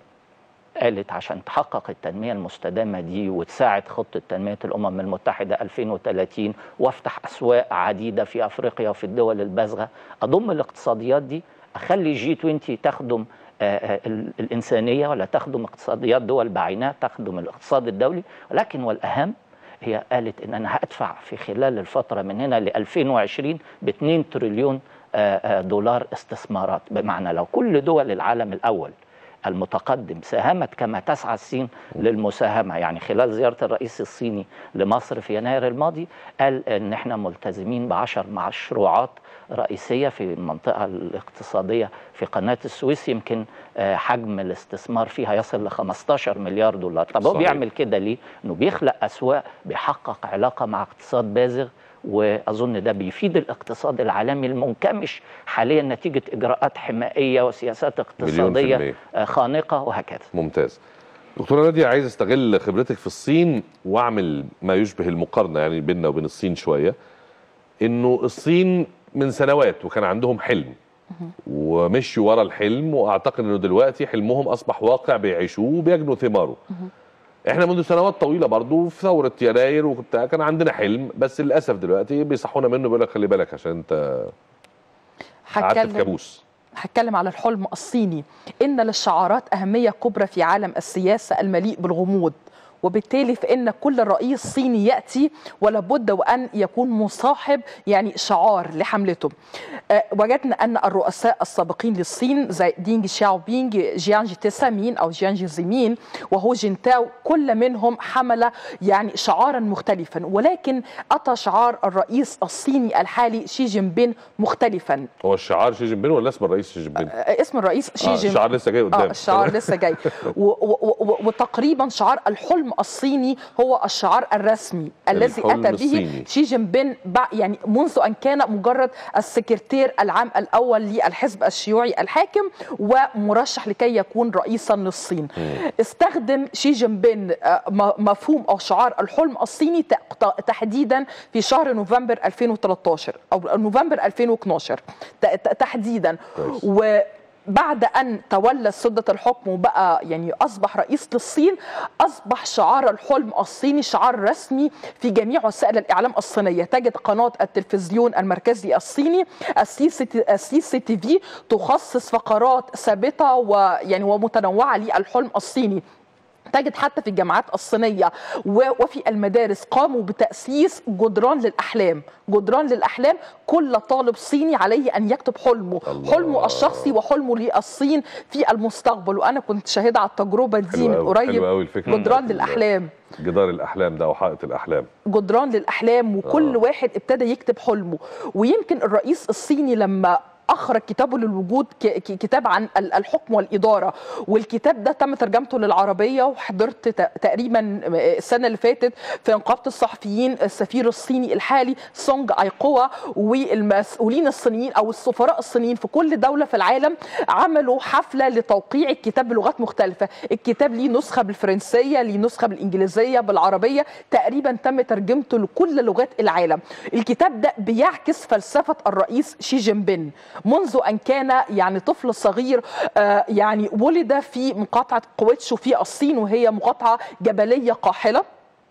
قالت عشان تحقق التنمية المستدامة دي وتساعد خطة تنمية الأمم المتحدة 2030 وافتح أسواق عديدة في أفريقيا وفي الدول البازغة أضم الاقتصاديات دي أخلي جي 20 تخدم آه، آه، ال- الإنسانية ولا تخدم اقتصاديات دول بعينها تخدم الاقتصاد الدولي ولكن والأهم هي قالت ان انا هدفع في خلال الفتره من هنا ل 2020 ب 2 تريليون آه، آه، دولار استثمارات بمعنى لو كل دول العالم الاول المتقدم ساهمت كما تسعى الصين للمساهمه يعني خلال زياره الرئيس الصيني لمصر في يناير الماضي قال ان احنا ملتزمين بعشر مشروعات رئيسيه في المنطقه الاقتصاديه في قناه السويس يمكن آه، حجم الاستثمار فيها يصل ل 15 مليار دولار طب هو صحيح. بيعمل كده ليه انه بيخلق اسواق بيحقق علاقه مع اقتصاد بازغ واظن ده بيفيد الاقتصاد العالمي المنكمش حاليا نتيجه اجراءات حمائيه وسياسات مليون في اقتصاديه المية. آه، خانقه وهكذا ممتاز دكتوره ناديه عايز استغل خبرتك في الصين واعمل ما يشبه المقارنه يعني بيننا وبين الصين شويه انه الصين من سنوات وكان عندهم حلم ومشوا ورا الحلم واعتقد انه دلوقتي حلمهم اصبح واقع بيعيشوه وبيجنوا ثماره احنا منذ سنوات طويله برضو في ثوره يناير وبتاع كان عندنا حلم بس للاسف دلوقتي بيصحونا منه بيقول لك خلي بالك عشان انت قعدت في هتكلم كابوس هتكلم على الحلم الصيني إن للشعارات أهمية كبرى في عالم السياسة المليء بالغموض وبالتالي فإن كل رئيس صيني يأتي ولا بد وأن يكون مصاحب يعني شعار لحملته آه، وجدنا أن الرؤساء السابقين للصين زي دينج شاو بينج جيانج تسامين أو جيانج زيمين وهو جنتاو كل منهم حمل يعني شعارا مختلفا ولكن أتى شعار الرئيس الصيني الحالي شي جين بين مختلفا هو الشعار شي جين بين ولا اسم الرئيس شي جين بين؟ آه، اسم الرئيس شي آه، جين الشعار لسه جاي قدام اه الشعار لسه جاي و- و- و- وتقريبا شعار الحلم الصيني هو الشعار الرسمي الذي الحلم اتى به الصيني. شي جين بين بع- يعني منذ ان كان مجرد السكرتير العام الاول للحزب الشيوعي الحاكم ومرشح لكي يكون رئيسا للصين استخدم شي جين بين آه، م- مفهوم او شعار الحلم الصيني ت- تحديدا في شهر نوفمبر 2013 او نوفمبر 2012 ت- ت- تحديدا كويس. وبعد ان تولى سده الحكم وبقى يعني اصبح رئيس للصين اصبح شعار الحلم الصيني شعار رسمي في جميع وسائل الاعلام الصينيه تجد قناه التلفزيون المركزي الصيني السيسي السيسي تي في تخصص فقرات ثابته ويعني ومتنوعه للحلم الصيني تجد حتى في الجامعات الصينيه و- وفي المدارس قاموا بتاسيس جدران للاحلام جدران للاحلام كل طالب صيني عليه ان يكتب حلمه الله. حلمه الشخصي وحلمه للصين في المستقبل وانا كنت شاهده على التجربه دي حلوة من أوي، قريب حلوة أوي الفكرة جدران بتاعت ال- للاحلام جدار الاحلام ده وحائط الاحلام جدران للاحلام وكل آه. واحد ابتدى يكتب حلمه ويمكن الرئيس الصيني لما اخرج كتابه للوجود ك- ك- كتاب عن ال- الحكم والاداره والكتاب ده تم ترجمته للعربيه وحضرت ت- تقريبا السنه اللي فاتت في نقابه الصحفيين السفير الصيني الحالي سونج ايقوا والمسؤولين الصينيين او السفراء الصينيين في كل دوله في العالم عملوا حفله لتوقيع الكتاب بلغات مختلفه الكتاب ليه نسخه بالفرنسيه ليه نسخه بالانجليزيه بالعربيه تقريبا تم ترجمته لكل لغات العالم الكتاب ده بيعكس فلسفه الرئيس شي جين بين منذ ان كان يعني طفل صغير آه، يعني ولد في مقاطعه قويتشو في الصين وهي مقاطعه جبليه قاحله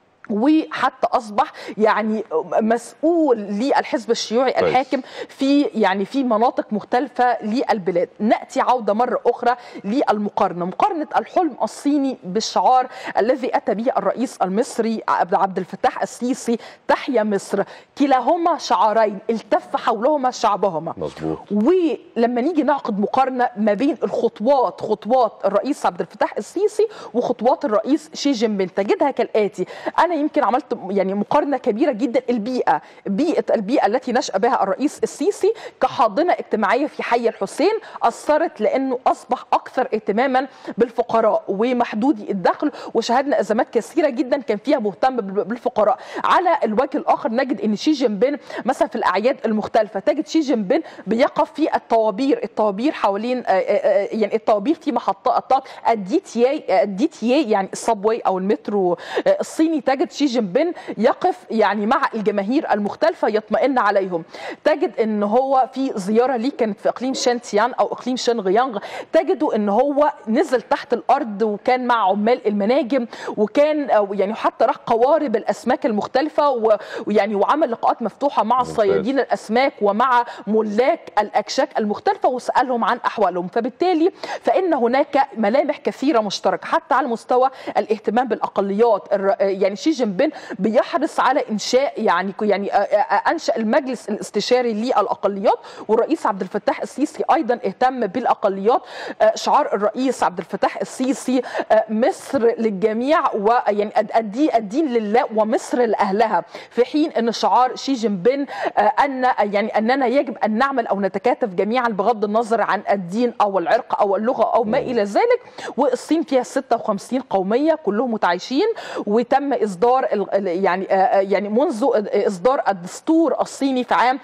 وحتى اصبح يعني مسؤول للحزب الشيوعي كويس. الحاكم في يعني في مناطق مختلفه للبلاد ناتي عوده مره اخرى للمقارنه مقارنه الحلم الصيني بالشعار الذي اتى به الرئيس المصري عبد عبد الفتاح السيسي تحيا مصر كلاهما شعارين التف حولهما شعبهما مظبوط ولما نيجي نعقد مقارنه ما بين الخطوات خطوات الرئيس عبد الفتاح السيسي وخطوات الرئيس شي جين بين تجدها كالاتي انا يمكن عملت يعني مقارنه كبيره جدا البيئه بيئه البيئه التي نشا بها الرئيس السيسي كحاضنه اجتماعيه في حي الحسين اثرت لانه اصبح اكثر اهتماما بالفقراء ومحدودي الدخل وشهدنا ازمات كثيره جدا كان فيها مهتم بال- بالفقراء على الوجه الاخر نجد ان شي جين بين مثلا في الاعياد المختلفه تجد شي جين بين بيقف في الطوابير الطوابير حوالين آه، آه، آه، يعني الطوابير في محطات الدي تي اي الدي تي اي يعني الصبواي او المترو آه، الصيني تجد شي جين بين يقف يعني مع الجماهير المختلفه يطمئن عليهم تجد ان هو في زياره ليه كانت في اقليم شانتيان او اقليم شنغيانغ تجدوا ان هو نزل تحت الارض وكان مع عمال المناجم وكان أو يعني حتى راح قوارب الاسماك المختلفه و- ويعني وعمل لقاءات مفتوحه مع ممتاز. صيادين الاسماك ومع ملاك الاكشاك المختلفه وسالهم عن احوالهم فبالتالي فان هناك ملامح كثيره مشتركه حتى على مستوى الاهتمام بالاقليات الر- يعني شي جين بين بيحرص على انشاء يعني يعني آه، آه، انشا المجلس الاستشاري للاقليات والرئيس عبد الفتاح السيسي ايضا اهتم بالاقليات آه، شعار الرئيس عبد الفتاح السيسي آه، مصر للجميع ويعني أد- الدين الدين لله ومصر لاهلها في حين ان شعار شي جين بين آه، ان يعني اننا يجب ان نعمل او نتكاتف جميعا بغض النظر عن الدين او العرق او اللغه او ما الى ذلك والصين فيها 56 قوميه كلهم متعايشين وتم اصدار ال- ال- يعني آه، آه، يعني منذ اصدار الدستور الصيني في عام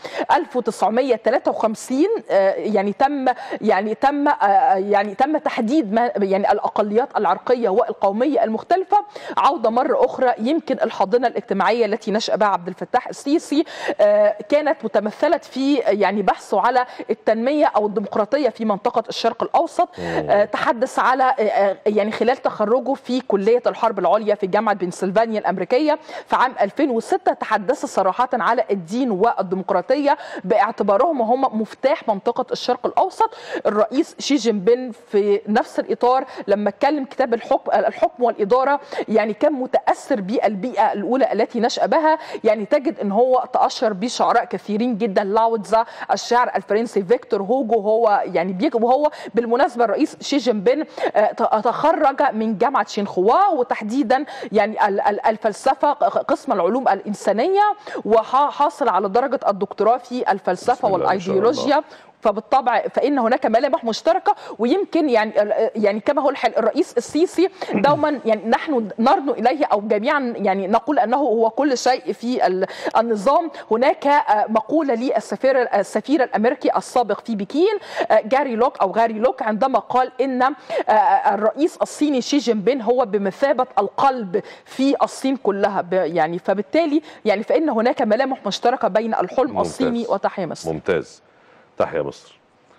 1953 آه، يعني تم يعني تم آه، يعني تم تحديد ما يعني الاقليات العرقيه والقوميه المختلفه عوده مره اخرى يمكن الحاضنه الاجتماعيه التي نشا بها عبد الفتاح السيسي آه، كانت متمثلت في يعني بحثه على التنميه او الديمقراطيه في منطقه الشرق الاوسط آه، تحدث على آه، آه، يعني خلال تخرجه في كليه الحرب العليا في جامعه بنسلفانيا الامريكيه في عام 2006 تحدث صراحه على الدين والديمقراطيه باعتبارهم هم مفتاح منطقه الشرق الاوسط الرئيس شي جين بين في نفس الاطار لما اتكلم كتاب الحكم الحكم والاداره يعني كان متاثر بالبيئه الاولى التي نشا بها يعني تجد ان هو تاشر به شعراء كثيرين جدا لاوتزا الشاعر الفرنسي فيكتور هوجو هو يعني بيجي وهو بالمناسبه الرئيس شي جين بين آه، تخرج من جامعه شينخوا وتحديدا يعني ال- ال- الفلسفه قسم العلوم الانسانيه وحاصل على درجه الدكتوراه في الفلسفه بسم الله ما شاء الله. والايديولوجيا فبالطبع فان هناك ملامح مشتركه ويمكن يعني يعني كما هو الحال الرئيس السيسي دوما يعني نحن نرنو اليه او جميعا يعني نقول انه هو كل شيء في ال- النظام هناك آه، مقوله للسفير السفير الامريكي السابق في بكين آه، جاري لوك او غاري لوك عندما قال ان آه، الرئيس الصيني شي جين بين هو بمثابه القلب في الصين كلها ب- يعني فبالتالي يعني فان هناك ملامح مشتركه بين الحلم ممتاز. الصيني وتحيا مصر ممتاز تحيا مصر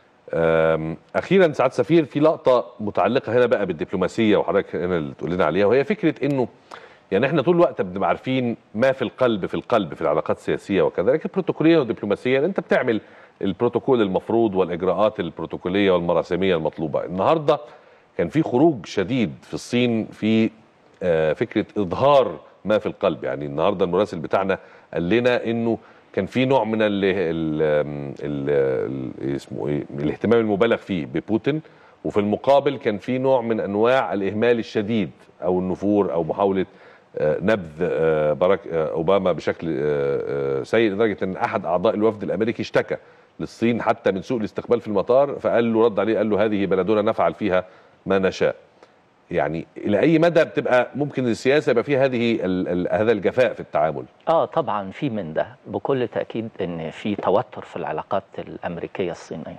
أم، اخيرا سعاد سفير في لقطه متعلقه هنا بقى بالدبلوماسيه وحضرتك هنا اللي تقول لنا عليها وهي فكره انه يعني احنا طول الوقت بنبقى عارفين ما في القلب في القلب في العلاقات السياسيه وكذا لكن بروتوكوليا ودبلوماسيا انت بتعمل البروتوكول المفروض والاجراءات البروتوكوليه والمراسميه المطلوبه النهارده كان في خروج شديد في الصين في آه، فكره اظهار ما في القلب يعني النهارده المراسل بتاعنا قال لنا انه كان في نوع من ال ال ال ال اسمه ايه الاهتمام المبالغ فيه ببوتين وفي المقابل كان في نوع من انواع الاهمال الشديد او النفور او محاوله آه، نبذ آه، باراك آه، اوباما بشكل آه، آه، سيء لدرجه ان احد اعضاء الوفد الامريكي اشتكى للصين حتى من سوء الاستقبال في المطار فقال له رد عليه قال له هذه بلدنا نفعل فيها ما نشاء يعني الى اي مدى بتبقى ممكن السياسه يبقى فيها هذه ال- ال- هذا الجفاء في التعامل اه طبعا في من ده بكل تاكيد ان في توتر في العلاقات الامريكيه الصينيه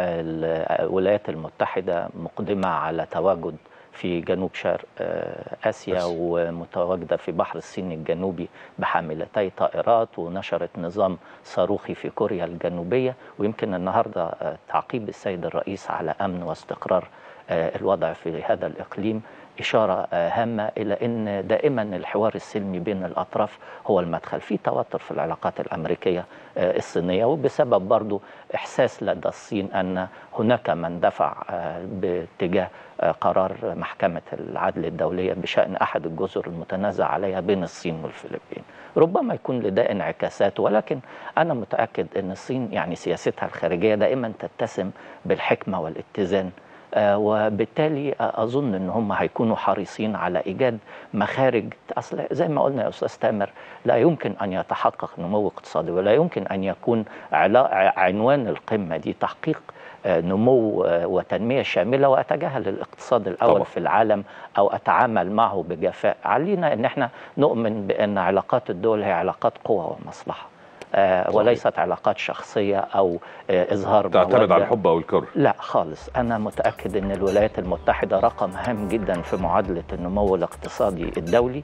الولايات المتحده مقدمه على تواجد في جنوب شرق آه، اسيا آسيا. ومتواجده في بحر الصين الجنوبي بحاملتي طائرات ونشرت نظام صاروخي في كوريا الجنوبيه ويمكن النهارده آه، تعقيب السيد الرئيس على امن واستقرار آه، الوضع في هذا الاقليم إشارة آه، هامة إلى أن دائما الحوار السلمي بين الأطراف هو المدخل في توتر في العلاقات الأمريكية آه، الصينية وبسبب برضو إحساس لدى الصين أن هناك من دفع آه، باتجاه آه، قرار محكمة العدل الدولية بشأن أحد الجزر المتنازع عليها بين الصين والفلبين ربما يكون لده انعكاسات ولكن أنا متأكد أن الصين يعني سياستها الخارجية دائما تتسم بالحكمة والاتزان آه، وبالتالي آه، اظن ان هم هيكونوا حريصين على ايجاد مخارج اصل زي ما قلنا يا استاذ تامر لا يمكن ان يتحقق نمو اقتصادي ولا يمكن ان يكون علا- عنوان القمه دي تحقيق آه، نمو آه، وتنميه شامله واتجاهل الاقتصاد الاول طبعا. في العالم او اتعامل معه بجفاء علينا ان احنا نؤمن بان علاقات الدول هي علاقات قوه ومصلحه آه، صحيح. وليست علاقات شخصيه او آه، اظهار تعتمد على مودة. الحب او الكره لا خالص أنا متأكد أن الولايات المتحدة رقم هام جدا في معادلة النمو الاقتصادي الدولي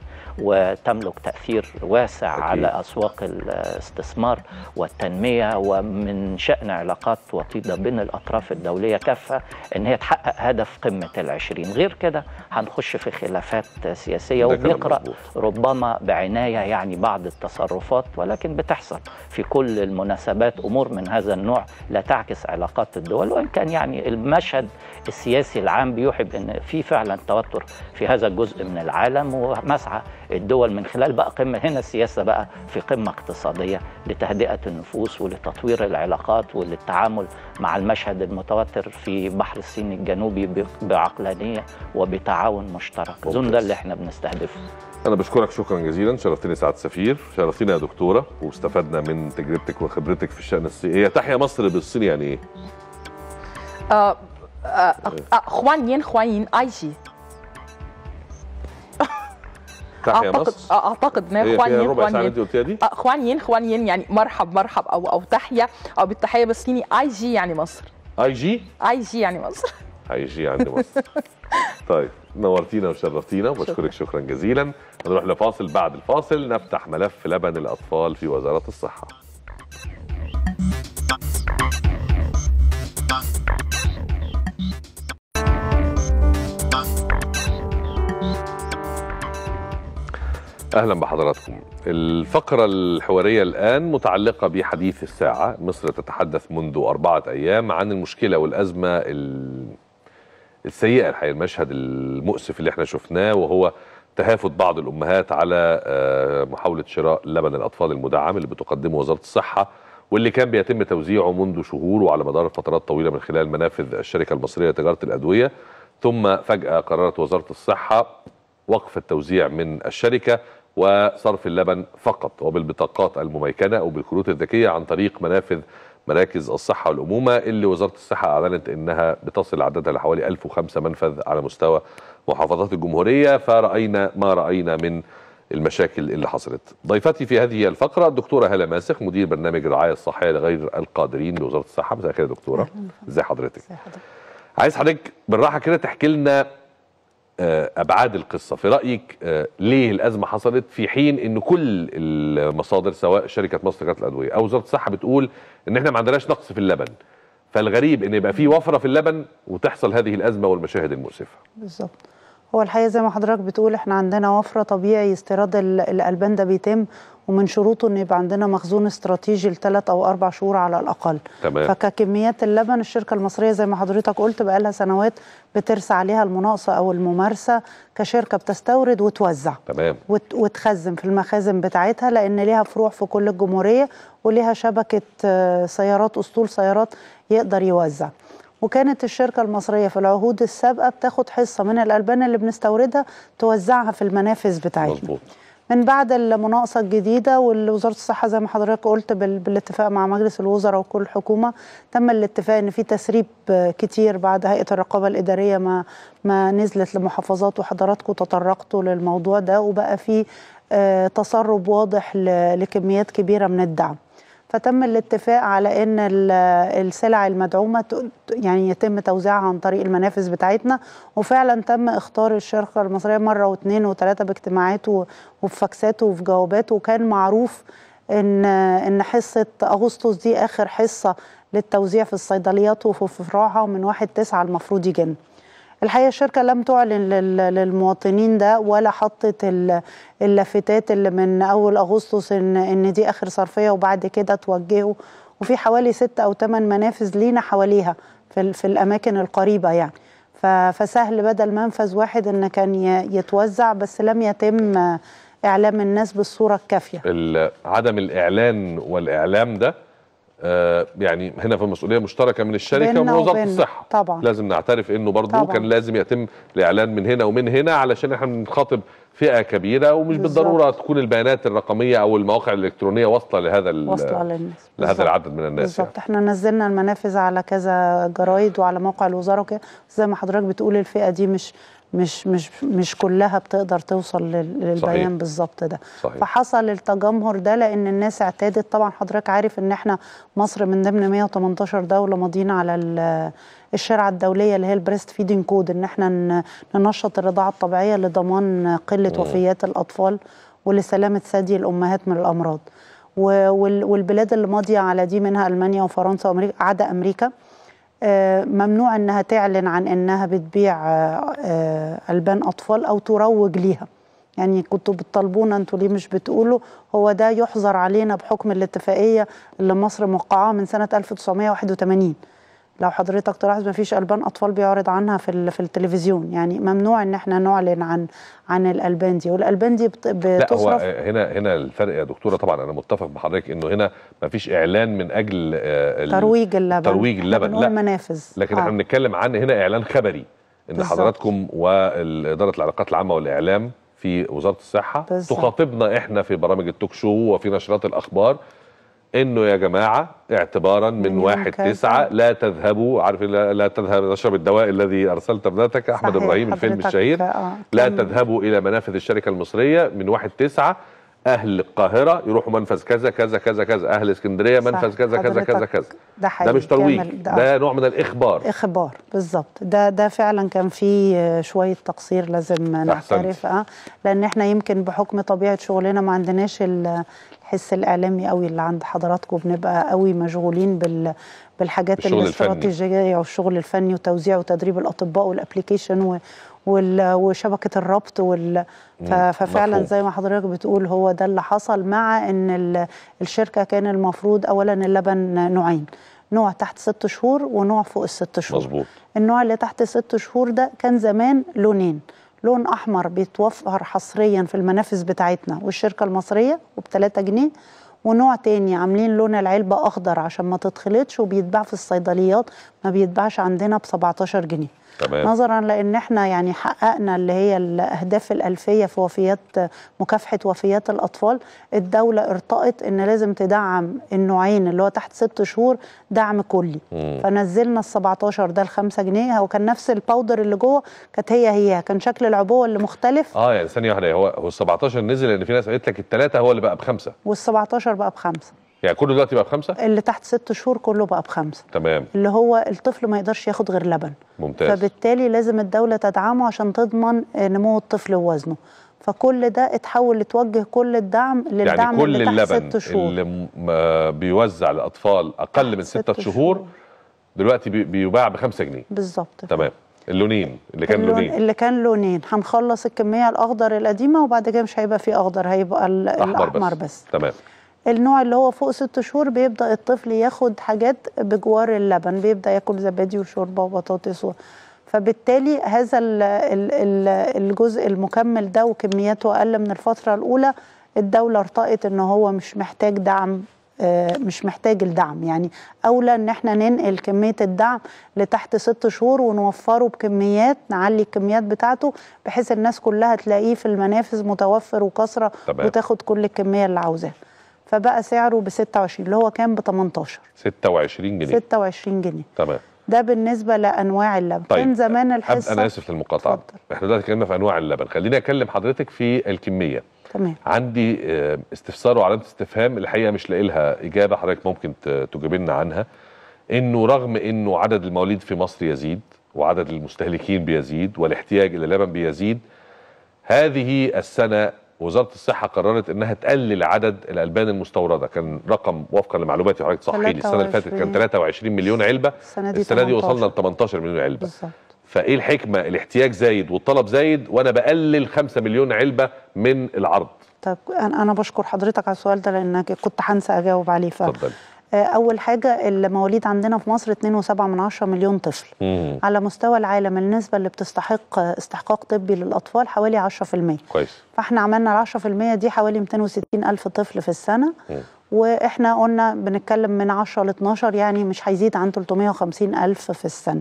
وتملك تأثير واسع أكيد. على أسواق الاستثمار والتنمية ومن شأن علاقات وطيدة بين الأطراف الدولية كافة أن هي تحقق هدف قمة العشرين غير كده هنخش في خلافات سياسية ده كلام وبنقرأ مظبوط. ربما بعناية يعني بعض التصرفات ولكن بتحصل في كل المناسبات أمور من هذا النوع لا تعكس علاقات الدول وإن كان يعني المشهد السياسي العام بيوحي بأن في فعلا توتر في هذا الجزء من العالم ومسعى الدول من خلال بقى قمة هنا السياسة بقى في قمة اقتصادية لتهدئة النفوس ولتطوير العلاقات وللتعامل مع المشهد المتوتر في بحر الصين الجنوبي ب- بعقلانية وبتعاون مشترك أظن ده ممتاز. اللي احنا بنستهدفه انا بشكرك شكرا جزيلا شرفتني سعاد سفير شرفتينا يا دكتوره واستفدنا من تجربتك وخبرتك في الشان الصيني هي تحيا مصر بالصيني يعني ايه 呃呃呃，欢迎欢迎埃及。 تحيا اعتقد مصر اعتقد ان هي هي فيها خوانين ربع ساعه اللي انت خوانين قلتيها دي آه، خوانين خوانين يعني مرحب مرحب او او تحيه او بالتحيه بالصيني اي جي يعني مصر اي جي اي جي يعني مصر هيجي عند مصر طيب نورتينا وشرفتينا وبشكرك شكرا جزيلا نروح لفاصل بعد الفاصل نفتح ملف لبن الاطفال في وزاره الصحه اهلا بحضراتكم. الفقره الحواريه الان متعلقه بحديث الساعه، مصر تتحدث منذ اربعه ايام عن المشكله والازمه ال- السيئه الحقيقه المشهد المؤسف اللي احنا شفناه وهو تهافت بعض الامهات على آه، محاوله شراء لبن الاطفال المدعم اللي بتقدمه وزاره الصحه واللي كان بيتم توزيعه منذ شهور وعلى مدار فترات طويله من خلال منافذ الشركه المصريه لتجاره الادويه ثم فجاه قررت وزاره الصحه وقف التوزيع من الشركه وصرف اللبن فقط وبالبطاقات المميكنه او بالكروت الذكيه عن طريق منافذ مراكز الصحه والامومه اللي وزاره الصحه اعلنت انها بتصل عددها لحوالي 1005 منفذ على مستوى محافظات الجمهوريه فراينا ما راينا من المشاكل اللي حصلت. ضيفتي في هذه الفقره الدكتوره هاله ماسخ مدير برنامج الرعايه الصحيه لغير القادرين لوزاره الصحه مساء الخير يا دكتوره. ازي حضرتك؟ عايز حضرتك بالراحه كده تحكي لنا آه، ابعاد القصه في رايك آه، ليه الازمه حصلت في حين ان كل المصادر سواء شركه مصر لتجاره الادويه او وزاره الصحه بتقول ان احنا ما عندناش نقص في اللبن فالغريب ان يبقى في وفره في اللبن وتحصل هذه الازمه والمشاهد المؤسفه بالظبط هو الحقيقه زي ما حضرتك بتقول احنا عندنا وفره طبيعي استيراد ال- الالبان ده بيتم ومن شروطه ان يبقى عندنا مخزون استراتيجي لثلاث او اربع شهور على الاقل تمام. فككميات اللبن الشركه المصريه زي ما حضرتك قلت بقى لها سنوات بترسى عليها المناقصه او الممارسه كشركه بتستورد وتوزع تمام وت- وتخزن في المخازن بتاعتها لان ليها فروع في كل الجمهوريه وليها شبكه آه، سيارات اسطول سيارات يقدر يوزع وكانت الشركه المصريه في العهود السابقه بتاخد حصه من الالبان اللي بنستوردها توزعها في المنافذ بتاعتنا مظبوط من بعد المناقصه الجديده ووزاره الصحه زي ما حضرتك قلت بال- بالاتفاق مع مجلس الوزراء وكل الحكومه تم الاتفاق ان في تسريب آه، كتير بعد هيئه الرقابه الاداريه ما ما نزلت لمحافظات وحضراتكم تطرقتوا للموضوع ده وبقى في آه، تسرب واضح ل- لكميات كبيره من الدعم فتم الاتفاق على ان ال- السلع المدعومه ت- يعني يتم توزيعها عن طريق المنافذ بتاعتنا وفعلا تم اختار الشركه المصريه مره واثنين وثلاثه باجتماعات و- وفي فاكسات وفي جوابات وكان معروف ان ان حصه اغسطس دي اخر حصه للتوزيع في الصيدليات وفي فروعها ومن واحد تسعة المفروض يجن الحقيقه الشركه لم تعلن لل- للمواطنين ده ولا حطت ال- اللافتات اللي من اول اغسطس ان ان دي اخر صرفيه وبعد كده توجهوا وفي حوالي ست او ثمان منافذ لينا حواليها في, ال- في الاماكن القريبه يعني ف- فسهل بدل منفذ واحد ان كان ي- يتوزع بس لم يتم آه، اعلام الناس بالصوره الكافيه ال- عدم الاعلان والاعلام ده آه، يعني هنا في مسؤوليه مشتركه من الشركه بيننا ومن وزاره وبيننا. الصحه طبعا. لازم نعترف انه برضه طبعا. كان لازم يتم الاعلان من هنا ومن هنا علشان احنا بنخاطب فئه كبيره ومش بالظبط. بالضروره تكون البيانات الرقميه او المواقع الالكترونيه واصله لهذا ال- واصله للناس لهذا بالظبط. العدد من الناس بالظبط احنا نزلنا المنافذ على كذا جرايد وعلى موقع الوزاره وكده زي ما حضرتك بتقول الفئه دي مش مش مش مش كلها بتقدر توصل لل- للبيان صحيح. بالظبط ده صحيح. فحصل التجمهر ده لان الناس اعتادت طبعا حضرتك عارف ان احنا مصر من ضمن 118 دوله ماضيين على ال- الشرعه الدوليه اللي هي البريست فيدنج كود ان احنا ن- ننشط الرضاعه الطبيعيه لضمان قله مم. وفيات الاطفال ولسلامه ثدي الامهات من الامراض و- وال- والبلاد اللي ماضيه على دي منها المانيا وفرنسا وامريكا عدا امريكا آه، ممنوع انها تعلن عن انها بتبيع آه، آه، البان اطفال او تروج ليها يعني كنتوا بتطالبونا انتوا ليه مش بتقولوا هو ده يحظر علينا بحكم الاتفاقيه اللي مصر موقعاها من سنه 1981 لو حضرتك تلاحظ مفيش البان اطفال بيعرض عنها في ال- في التلفزيون يعني ممنوع ان احنا نعلن عن عن الالبان دي والالبان دي بت- لا هو بتصرف هنا هنا الفرق يا دكتوره طبعا انا متفق بحضرتك انه هنا ما فيش اعلان من اجل آه، ال- ترويج اللبن ترويج إحنا اللبن بنقول لا منافذ لكن آه. احنا بنتكلم عن هنا اعلان خبري ان بالظبط. حضراتكم واداره العلاقات العامه والاعلام في وزاره الصحه بالظبط. تخاطبنا احنا في برامج التوك شو وفي نشرات الاخبار انه يا جماعه اعتبارا من, من يوم واحد كذا. تسعة لا تذهبوا عارف لا, لا تذهب تشرب الدواء الذي ارسلت ابنتك احمد صحيح، ابراهيم الفيلم حضرتك، الشهير آه، لا كان- تذهبوا الى منافذ الشركه المصريه من واحد تسعة اهل القاهره يروحوا منفذ كذا كذا كذا كذا اهل اسكندريه صح، منفذ كذا كذا كذا حضرتك كذا ده حقيقي ده مش ترويج كامل، ده- ده نوع من الاخبار اخبار بالظبط ده ده فعلا كان فيه شويه تقصير لازم نعترف اه لان احنا يمكن بحكم طبيعه شغلنا ما عندناش ال- الحس الاعلامي قوي اللي عند حضراتكم بنبقى قوي مشغولين بال بالحاجات بالشغل الفني. الاستراتيجيه والشغل الفني وتوزيع وتدريب الاطباء والابلكيشن و وال- وشبكه الربط وال ف- مم، ففعلا مفهوم. زي ما حضرتك بتقول هو ده اللي حصل مع ان ال- الشركه كان المفروض اولا اللبن نوعين نوع تحت ست شهور ونوع فوق الست شهور مظبوط النوع اللي تحت ست شهور ده كان زمان لونين لون احمر بيتوفر حصريا في المنافذ بتاعتنا والشركه المصريه وب 3 جنيه ونوع تاني عاملين لون العلبه اخضر عشان ما تتخلطش وبيتباع في الصيدليات ما بيتباعش عندنا ب 17 جنيه تمام نظرا لان احنا يعني حققنا اللي هي الاهداف الالفيه في وفيات مكافحه وفيات الاطفال الدوله ارتأت ان لازم تدعم النوعين اللي هو تحت ست شهور دعم كلي مم. فنزلنا ال 17 ده ل 5 جنيه هو كان نفس الباودر اللي جوه كانت هي هي كان شكل العبوه اللي مختلف اه يعني ثانيه واحده هو هو ال 17 نزل لان في ناس قالت لك الثلاثه هو اللي بقى بخمسه وال 17 بقى بخمسه يعني كله دلوقتي بقى بخمسه اللي تحت ست شهور كله بقى بخمسه تمام اللي هو الطفل ما يقدرش ياخد غير لبن ممتاز فبالتالي لازم الدولة تدعمه عشان تضمن نمو الطفل ووزنه فكل ده اتحول اتوجه كل الدعم للدعم يعني كل اللي تحت اللبن ست شهور اللي م- م- بيوزع لاطفال اقل من ست ستة شهور دلوقتي بي- بيباع ب 5 جنيه بالظبط تمام اللونين اللي كان اللون لونين اللي كان لونين هنخلص الكمية الأخضر القديمة وبعد كده مش هيبقى فيه أخضر هيبقى ال- احمر الأحمر بس. بس تمام النوع اللي هو فوق ست شهور بيبدأ الطفل ياخد حاجات بجوار اللبن بيبدأ ياكل زبادي وشوربة وبطاطس و... فبالتالي هذا ال- ال- ال- الجزء المكمل ده وكمياته أقل من الفترة الأولى الدولة ارتأت إن هو مش محتاج دعم آه، مش محتاج الدعم يعني أولى إن احنا ننقل كمية الدعم لتحت ست شهور ونوفره بكميات نعلي الكميات بتاعته بحيث الناس كلها تلاقيه في المنافذ متوفر وكثرة تمام. وتاخد كل الكمية اللي عاوزاها فبقى سعره ب 26 اللي هو كان ب 18 26 جنيه 26 جنيه تمام ده بالنسبه لانواع اللبن طيب كان زمان أب- الحصه انا اسف للمقاطعه اتفضل. احنا دلوقتي اتكلمنا في انواع اللبن خليني اكلم حضرتك في الكميه تمام عندي آه، استفسار وعلامه استفهام الحقيقه مش لاقي لها اجابه حضرتك ممكن ت- تجيب لنا عنها انه رغم انه عدد المواليد في مصر يزيد وعدد المستهلكين بيزيد والاحتياج الى اللبن بيزيد هذه السنه وزاره الصحه قررت انها تقلل عدد الالبان المستورده كان رقم وفقا لمعلوماتي حضرتك صحي لي السنه اللي فاتت كان 23 مليون علبه السنه دي السنه دي 18. وصلنا ل 18 مليون علبه بالظبط فايه الحكمه الاحتياج زايد والطلب زايد وانا بقلل 5 مليون علبه من العرض طيب انا انا بشكر حضرتك على السؤال ده لانك كنت هنسى اجاوب عليه ف اتفضل آه، اول حاجه المواليد عندنا في مصر 2.7 من عشرة مليون طفل مم. على مستوى العالم النسبه اللي بتستحق آه، استحقاق طبي للاطفال حوالي 10% كويس فاحنا عملنا ال 10% دي حوالي 260 الف طفل في السنه مم. واحنا قلنا بنتكلم من 10 ل 12 يعني مش هيزيد عن 350 الف في السنه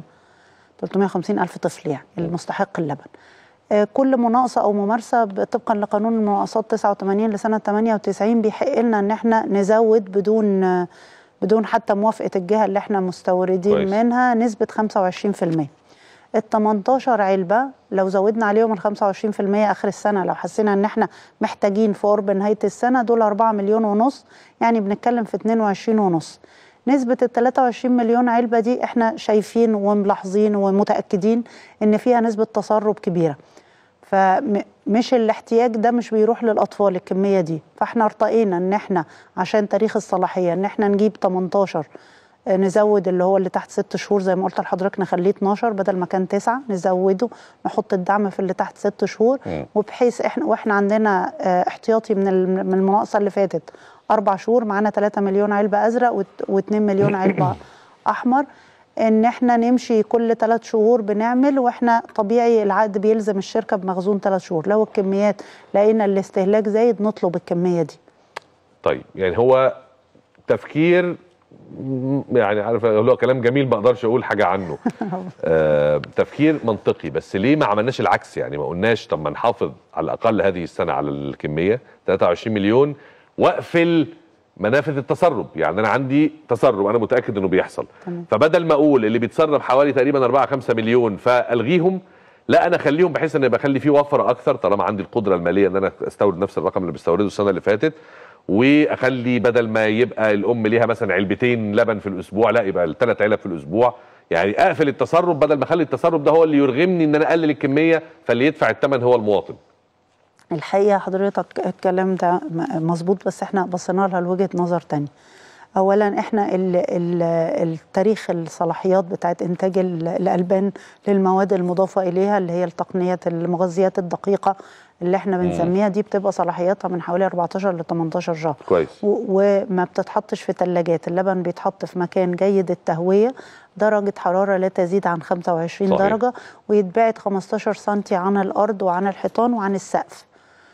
350 الف طفل يعني المستحق اللبن آه، كل مناقصه او ممارسه ب- طبقا لقانون المناقصات 89 لسنه 98 بيحق لنا ان احنا نزود بدون آه، بدون حتى موافقه الجهه اللي احنا مستوردين كويس. منها نسبه 25% ال 18 علبه لو زودنا عليهم ال 25% اخر السنه لو حسينا ان احنا محتاجين في قرب نهايه السنه دول 4 مليون ونص يعني بنتكلم في 22 ونص نسبة ال 23 مليون علبة دي احنا شايفين وملاحظين ومتأكدين ان فيها نسبة تسرب كبيرة فمش الاحتياج ده مش بيروح للأطفال الكمية دي فاحنا ارتقينا ان احنا عشان تاريخ الصلاحية ان احنا نجيب 18 آه، نزود اللي هو اللي تحت ست شهور زي ما قلت لحضرتك نخليه 12 بدل ما كان تسعة نزوده نحط الدعم في اللي تحت ست شهور مم. وبحيث احنا واحنا عندنا آه، احتياطي من الم- من المناقصه اللي فاتت اربع شهور معانا 3 مليون علبه ازرق و2 مليون علبه احمر ان احنا نمشي كل ثلاث شهور بنعمل واحنا طبيعي العقد بيلزم الشركه بمخزون ثلاث شهور لو الكميات لقينا الاستهلاك زايد نطلب الكميه دي طيب يعني هو تفكير م- يعني عارف اللي هو كلام جميل ما اقدرش اقول حاجه عنه آه تفكير منطقي بس ليه ما عملناش العكس يعني ما قلناش طب ما نحافظ على الاقل هذه السنه على الكميه 23 مليون واقفل منافذ التسرب يعني انا عندي تسرب انا متاكد انه بيحصل تمام. فبدل ما اقول اللي بيتسرب حوالي تقريبا 4 5 مليون فالغيهم لا انا اخليهم بحيث ان بخلي فيه وفره اكثر طالما عندي القدره الماليه ان انا استورد نفس الرقم اللي بستورده السنه اللي فاتت واخلي بدل ما يبقى الام ليها مثلا علبتين لبن في الاسبوع لا يبقى الثلاث علب في الاسبوع يعني اقفل التسرب بدل ما اخلي التسرب ده هو اللي يرغمني ان انا اقلل الكميه فاللي يدفع الثمن هو المواطن الحقيقه حضرتك الكلام ده م- مظبوط بس احنا بصينا لها لوجهه نظر تانية اولا احنا ال ال التاريخ الصلاحيات بتاعت انتاج ال- الالبان للمواد المضافه اليها اللي هي التقنيات المغذيات الدقيقه اللي احنا بنسميها دي بتبقى صلاحياتها من حوالي 14 ل 18 شهر كويس و- وما بتتحطش في ثلاجات اللبن بيتحط في مكان جيد التهوية درجة حرارة لا تزيد عن 25 صحيح. درجة ويتبعد 15 سنتي عن الأرض وعن الحيطان وعن السقف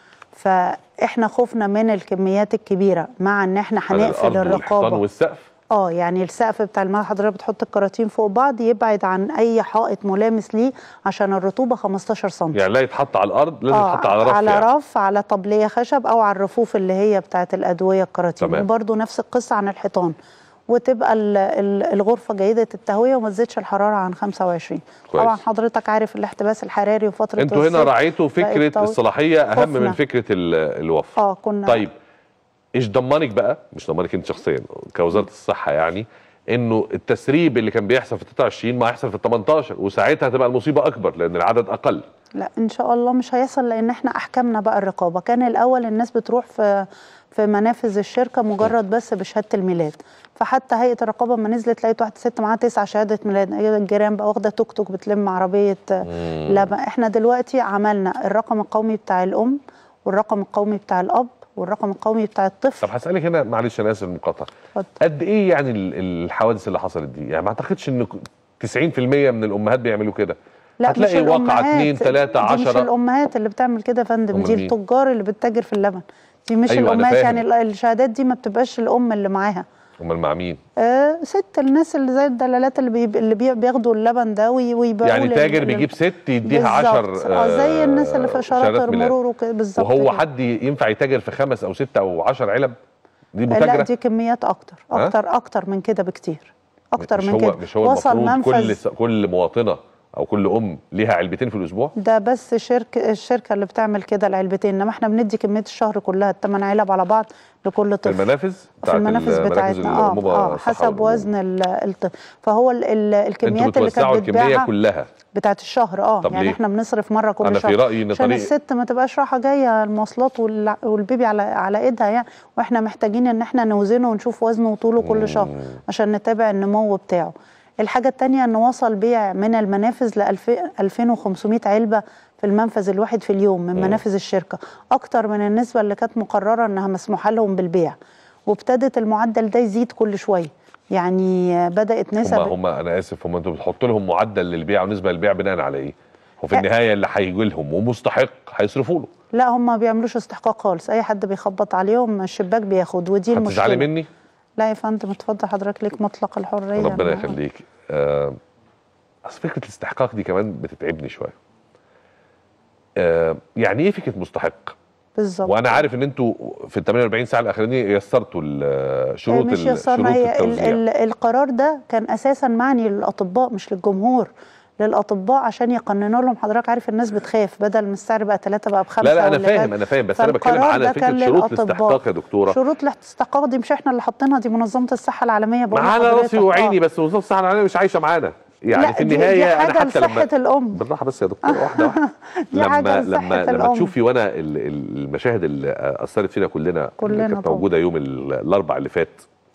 فاحنا خفنا من الكميات الكبيرة مع ان احنا على هنقفل الارض والحيطان الرقابة والسقف اه يعني السقف بتاع الماء حضرتك بتحط الكراتين فوق بعض يبعد عن اي حائط ملامس ليه عشان الرطوبة 15 سنتي يعني لا يتحط على الارض لازم آه، يتحط على رف على يعني. رف على طبليه خشب او على الرفوف اللي هي بتاعه الادويه الكراتين تمام. وبرده نفس القصه عن الحيطان وتبقى ال- ال- الغرفه جيده التهويه وما تزيدش الحراره عن 25 كويس. طبعا حضرتك عارف الاحتباس الحراري وفتره انتوا هنا الصيف راعيتوا بقت فكره طويل. الصلاحيه اهم خفنا. من فكره ال- الوفر اه كنا طيب ايش ضمنك بقى مش ضمنك انت شخصيا كوزاره الصحه يعني انه التسريب اللي كان بيحصل في 23 ما هيحصل في 18 وساعتها هتبقى المصيبه اكبر لان العدد اقل لا ان شاء الله مش هيحصل لان احنا احكمنا بقى الرقابه كان الاول الناس بتروح في في منافذ الشركه مجرد بس بشهاده الميلاد فحتى هيئه الرقابه لما نزلت لقيت واحده ست معاها تسع شهاده ميلاد الجيران بقى واخده توك توك بتلم عربيه لبن احنا دلوقتي عملنا الرقم القومي بتاع الام والرقم القومي بتاع الاب والرقم القومي بتاع الطفل طب هسالك هنا معلش انا اسف المقاطعه اتفضل. قد ايه يعني ال- الحوادث اللي حصلت دي يعني ما اعتقدش ان 90% من الامهات بيعملوا كده لا هتلاقي مش واقعة الأمهات. اتنين تلاتة دي مش عشرة. الامهات اللي بتعمل كده يا فندم أمال دي مين؟ التجار اللي بتتاجر في اللبن دي مش أيوة، أنا الامهات فاهم. يعني ال- الشهادات دي ما بتبقاش الام اللي معاها امال مع مين آه ست الناس اللي زي الدلالات اللي بي اللي بي بياخدوا اللبن ده وي- ويبيعوه يعني لل- تاجر لل- بيجيب ست يديها بالظبط. 10 اه زي الناس اللي في اشارات شهادات ميلاد. المرور وكده بالظبط وهو كده. حد ينفع يتاجر في خمس او ست او 10 علب دي آه، لا متاجره دي كميات اكتر ها؟ اكتر اكتر من كده بكتير اكتر مش من هو كده مش هو وصل المفروض كل منفذ س- كل مواطنه او كل ام ليها علبتين في الاسبوع ده بس شركة الشركة اللي بتعمل كده العلبتين انما احنا بندي كمية الشهر كلها الثمان علب على بعض لكل في طفل المنافذ في بتاعت المنافذ المراكز بتاعتنا اه, الأمومة آه الصحة حسب والأمومة. وزن ال- الطفل فهو ال- ال- انتوا الكميات اللي بتوزعوا كانت الكميه بتتباع كلها بتاعت الشهر اه طب يعني ليه؟ احنا بنصرف مره كل أنا في شهر رأيي إن عشان طريق- الست ما تبقاش رايحه جايه المواصلات وال- والبيبي على على ايدها يعني واحنا محتاجين ان احنا نوزنه ونشوف وزنه وطوله كل شهر عشان نتابع النمو بتاعه الحاجه الثانيه ان وصل بيع من المنافذ ل 2500 علبه في المنفذ الواحد في اليوم من منافذ الشركه اكتر من النسبه اللي كانت مقرره انها مسموح لهم بالبيع وابتدت المعدل ده يزيد كل شويه يعني بدات هم نسب هم انا اسف هم انتوا بتحطوا لهم معدل للبيع ونسبه للبيع بناء على ايه؟ وفي النهايه اللي هيجي لهم ومستحق هيصرفوا له لا هم ما بيعملوش استحقاق خالص اي حد بيخبط عليهم الشباك بياخد ودي المشكله هتزعلي مني؟ لا يا فندم اتفضل حضرتك ليك مطلق الحريه ربنا أنا- يخليك آه، اصل فكره الاستحقاق دي كمان بتتعبني شويه آه، يعني ايه فكره مستحق؟ بالظبط وانا عارف ان انتوا في ال 48 ساعه الاخرانيه يسرتوا ال- شروط مش ال- يسرنا شروط هي ال التوزيع ال القرار ده كان اساسا معني للاطباء مش للجمهور للاطباء عشان يقننوا لهم حضرتك عارف الناس بتخاف بدل ما السعر بقى ثلاثة بقى بخمسة لا لا انا واللي فاهم فات. انا فاهم بس انا بتكلم فالقرار على ده كان فكره شروط للأطباء. الاستحقاق يا دكتوره شروط الاستحقاق دي مش احنا اللي حاطينها دي منظمه الصحه العالميه بقول معانا لحضرتك. راسي آه. وعيني بس وزاره الصحه العالميه مش عايشه معانا يعني لا في دي- النهايه دي انا حاجه حتى لما لصحه الام بالراحه بس يا دكتور واحده واحده دي حاجة لما لصحة لما لما الأم. تشوفي وانا ال- ال- المشاهد اللي اثرت فينا كلنا كلنا اللي كانت طبعا. موجوده يوم ال- الاربع اللي فات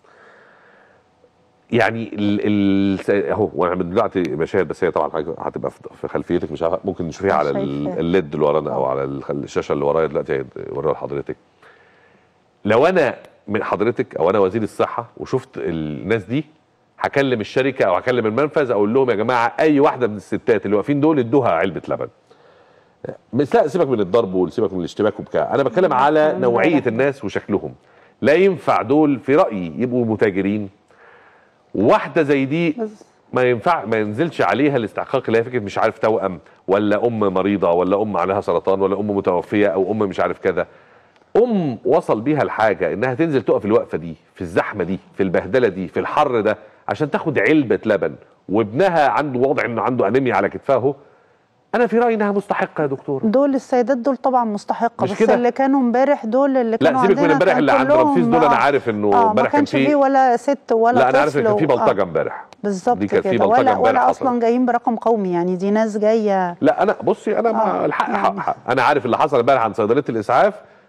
يعني ال ال اهو وانا من دلوقتي مشاهد بس هي طبعا حاجة هتبقى في- في خلفيتك مش عارفة- ممكن نشوفيها على ال- شايفاها. الليد اللي ورانا او على الخ- الشاشه اللي ورايا دلوقتي وريها لحضرتك لو انا من حضرتك او انا وزير الصحه وشفت الناس دي هكلم الشركه او هكلم المنفذ اقول لهم يا جماعه اي واحده من الستات اللي واقفين دول ادوها علبه لبن مش لا سيبك من الضرب وسيبك من الاشتباك وبتاع انا بتكلم على الكلام ده نوعيه لا. الناس وشكلهم لا ينفع دول في رايي يبقوا متاجرين واحده زي دي بس- ما ينفع ما ينزلش عليها الاستحقاق اللي هي فكره مش عارف توأم ولا ام مريضه ولا ام عليها سرطان ولا ام متوفيه او ام مش عارف كذا ام وصل بيها الحاجه انها تنزل تقف الوقفه دي في الزحمه دي في البهدله دي في الحر ده عشان تاخد علبه لبن وابنها عنده وضع انه عنده انيميا على كتفها اهو انا في رايي انها مستحقه يا دكتور دول السيدات دول طبعا مستحقه مش بس كده؟ اللي كانوا امبارح دول اللي كانوا لا سيبك من عندنا امبارح كان اللي عند كلهم- رمسيس دول انا آه. عارف انه اه ما امبارح كان كانش فيه في ولا ست ولا لا انا عارف ان طفل كان في و- آه. بلطجه امبارح بالظبط دي كانت في كده بلطجة ولا امبارح ولا حصلت. اصلا جايين برقم قومي يعني دي ناس جايه لا انا بصي انا مع آه، الحق يعني. حق حق انا عارف اللي حصل امبارح عند صيدليه الاسعاف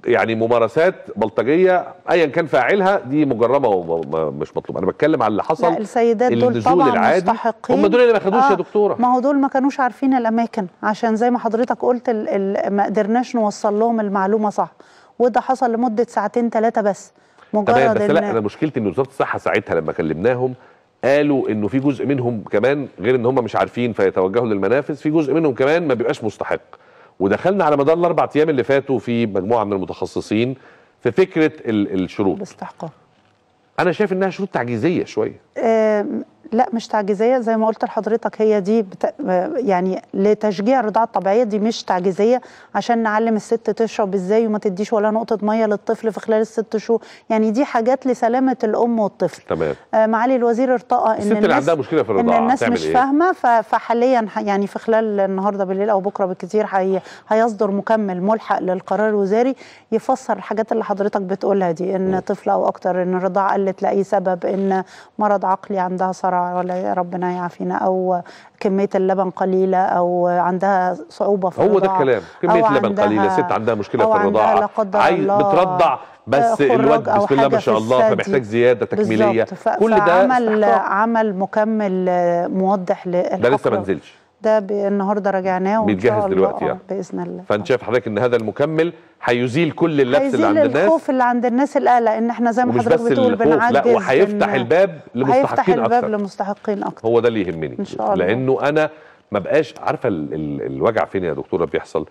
يعني ممارسات بلطجيه ايا كان فاعلها دي مجرمه ومش مطلوب انا بتكلم على اللي حصل لا السيدات دول النزول طبعا العادي مستحقين هم دول اللي ما خدوش يا دكتوره ما هو دول ما كانوش عارفين الاماكن عشان زي ما حضرتك قلت ال ال ما قدرناش نوصل لهم المعلومه صح وده حصل لمده ساعتين ثلاثه بس تمام مجرد بس لا انا مشكلتي ان وزاره الصحه ساعتها لما كلمناهم قالوا انه في جزء منهم كمان غير ان هم مش عارفين فيتوجهوا للمنافذ في جزء منهم كمان ما بيبقاش مستحق ودخلنا على مدار الاربع ايام اللي فاتوا في مجموعه من المتخصصين في فكره ال- الشروط باستحقاق انا شايف انها شروط تعجيزيه شويه آم، لا مش تعجيزيه زي ما قلت لحضرتك هي دي بت... آه، يعني لتشجيع الرضاعه الطبيعيه دي مش تعجيزيه عشان نعلم الست تشرب ازاي وما تديش ولا نقطه ميه للطفل في خلال الست شهور يعني دي حاجات لسلامه الام والطفل تمام آه، معالي الوزير ارتقى الست اللي عندها مشكله في ان الرضاعه الناس تعمل مش إيه؟ فاهمه ف- فحاليا ح- يعني في خلال النهارده بالليل او بكره بالكثير هي هيصدر مكمل ملحق للقرار الوزاري يفسر الحاجات اللي حضرتك بتقولها دي ان طفل او اكتر ان الرضاعه قلت لاي سبب ان مرض عقلي عندها صرع ولا يا ربنا يعافينا او كميه اللبن قليله او عندها صعوبه في هو ده الرضاعه الكلام كميه أو لبن عندها- قليله ست عندها مشكله أو في عندها الرضاعه لا قدر عايز الله بترضع بس خراج الواد أو بسم الله ما حاجة شاء في الله الثدي. فمحتاج زياده تكميليه بالظبط. ف- كل ده فعمل استحقاق. عمل مكمل آه، موضح للحقل ده لسه ما نزلش ده ب- النهارده راجعناه وان بيتجهز شاء الله دلوقتي آه، يعني. باذن الله فانت شايف حضرتك ان هذا المكمل هيزيل كل اللبس اللي هيزيل عند الناس الخوف اللي عند الناس القلق ان احنا زي ما ومش حضرتك بس بتقول الخوف لا بنعجز وهيفتح إن- الباب هيفتح لمستحقين الباب اكتر لمستحقين اكتر هو ده اللي يهمني إن شاء الله. لانه انا ما بقاش عارفه ال ال الوجع فين يا دكتوره بيحصل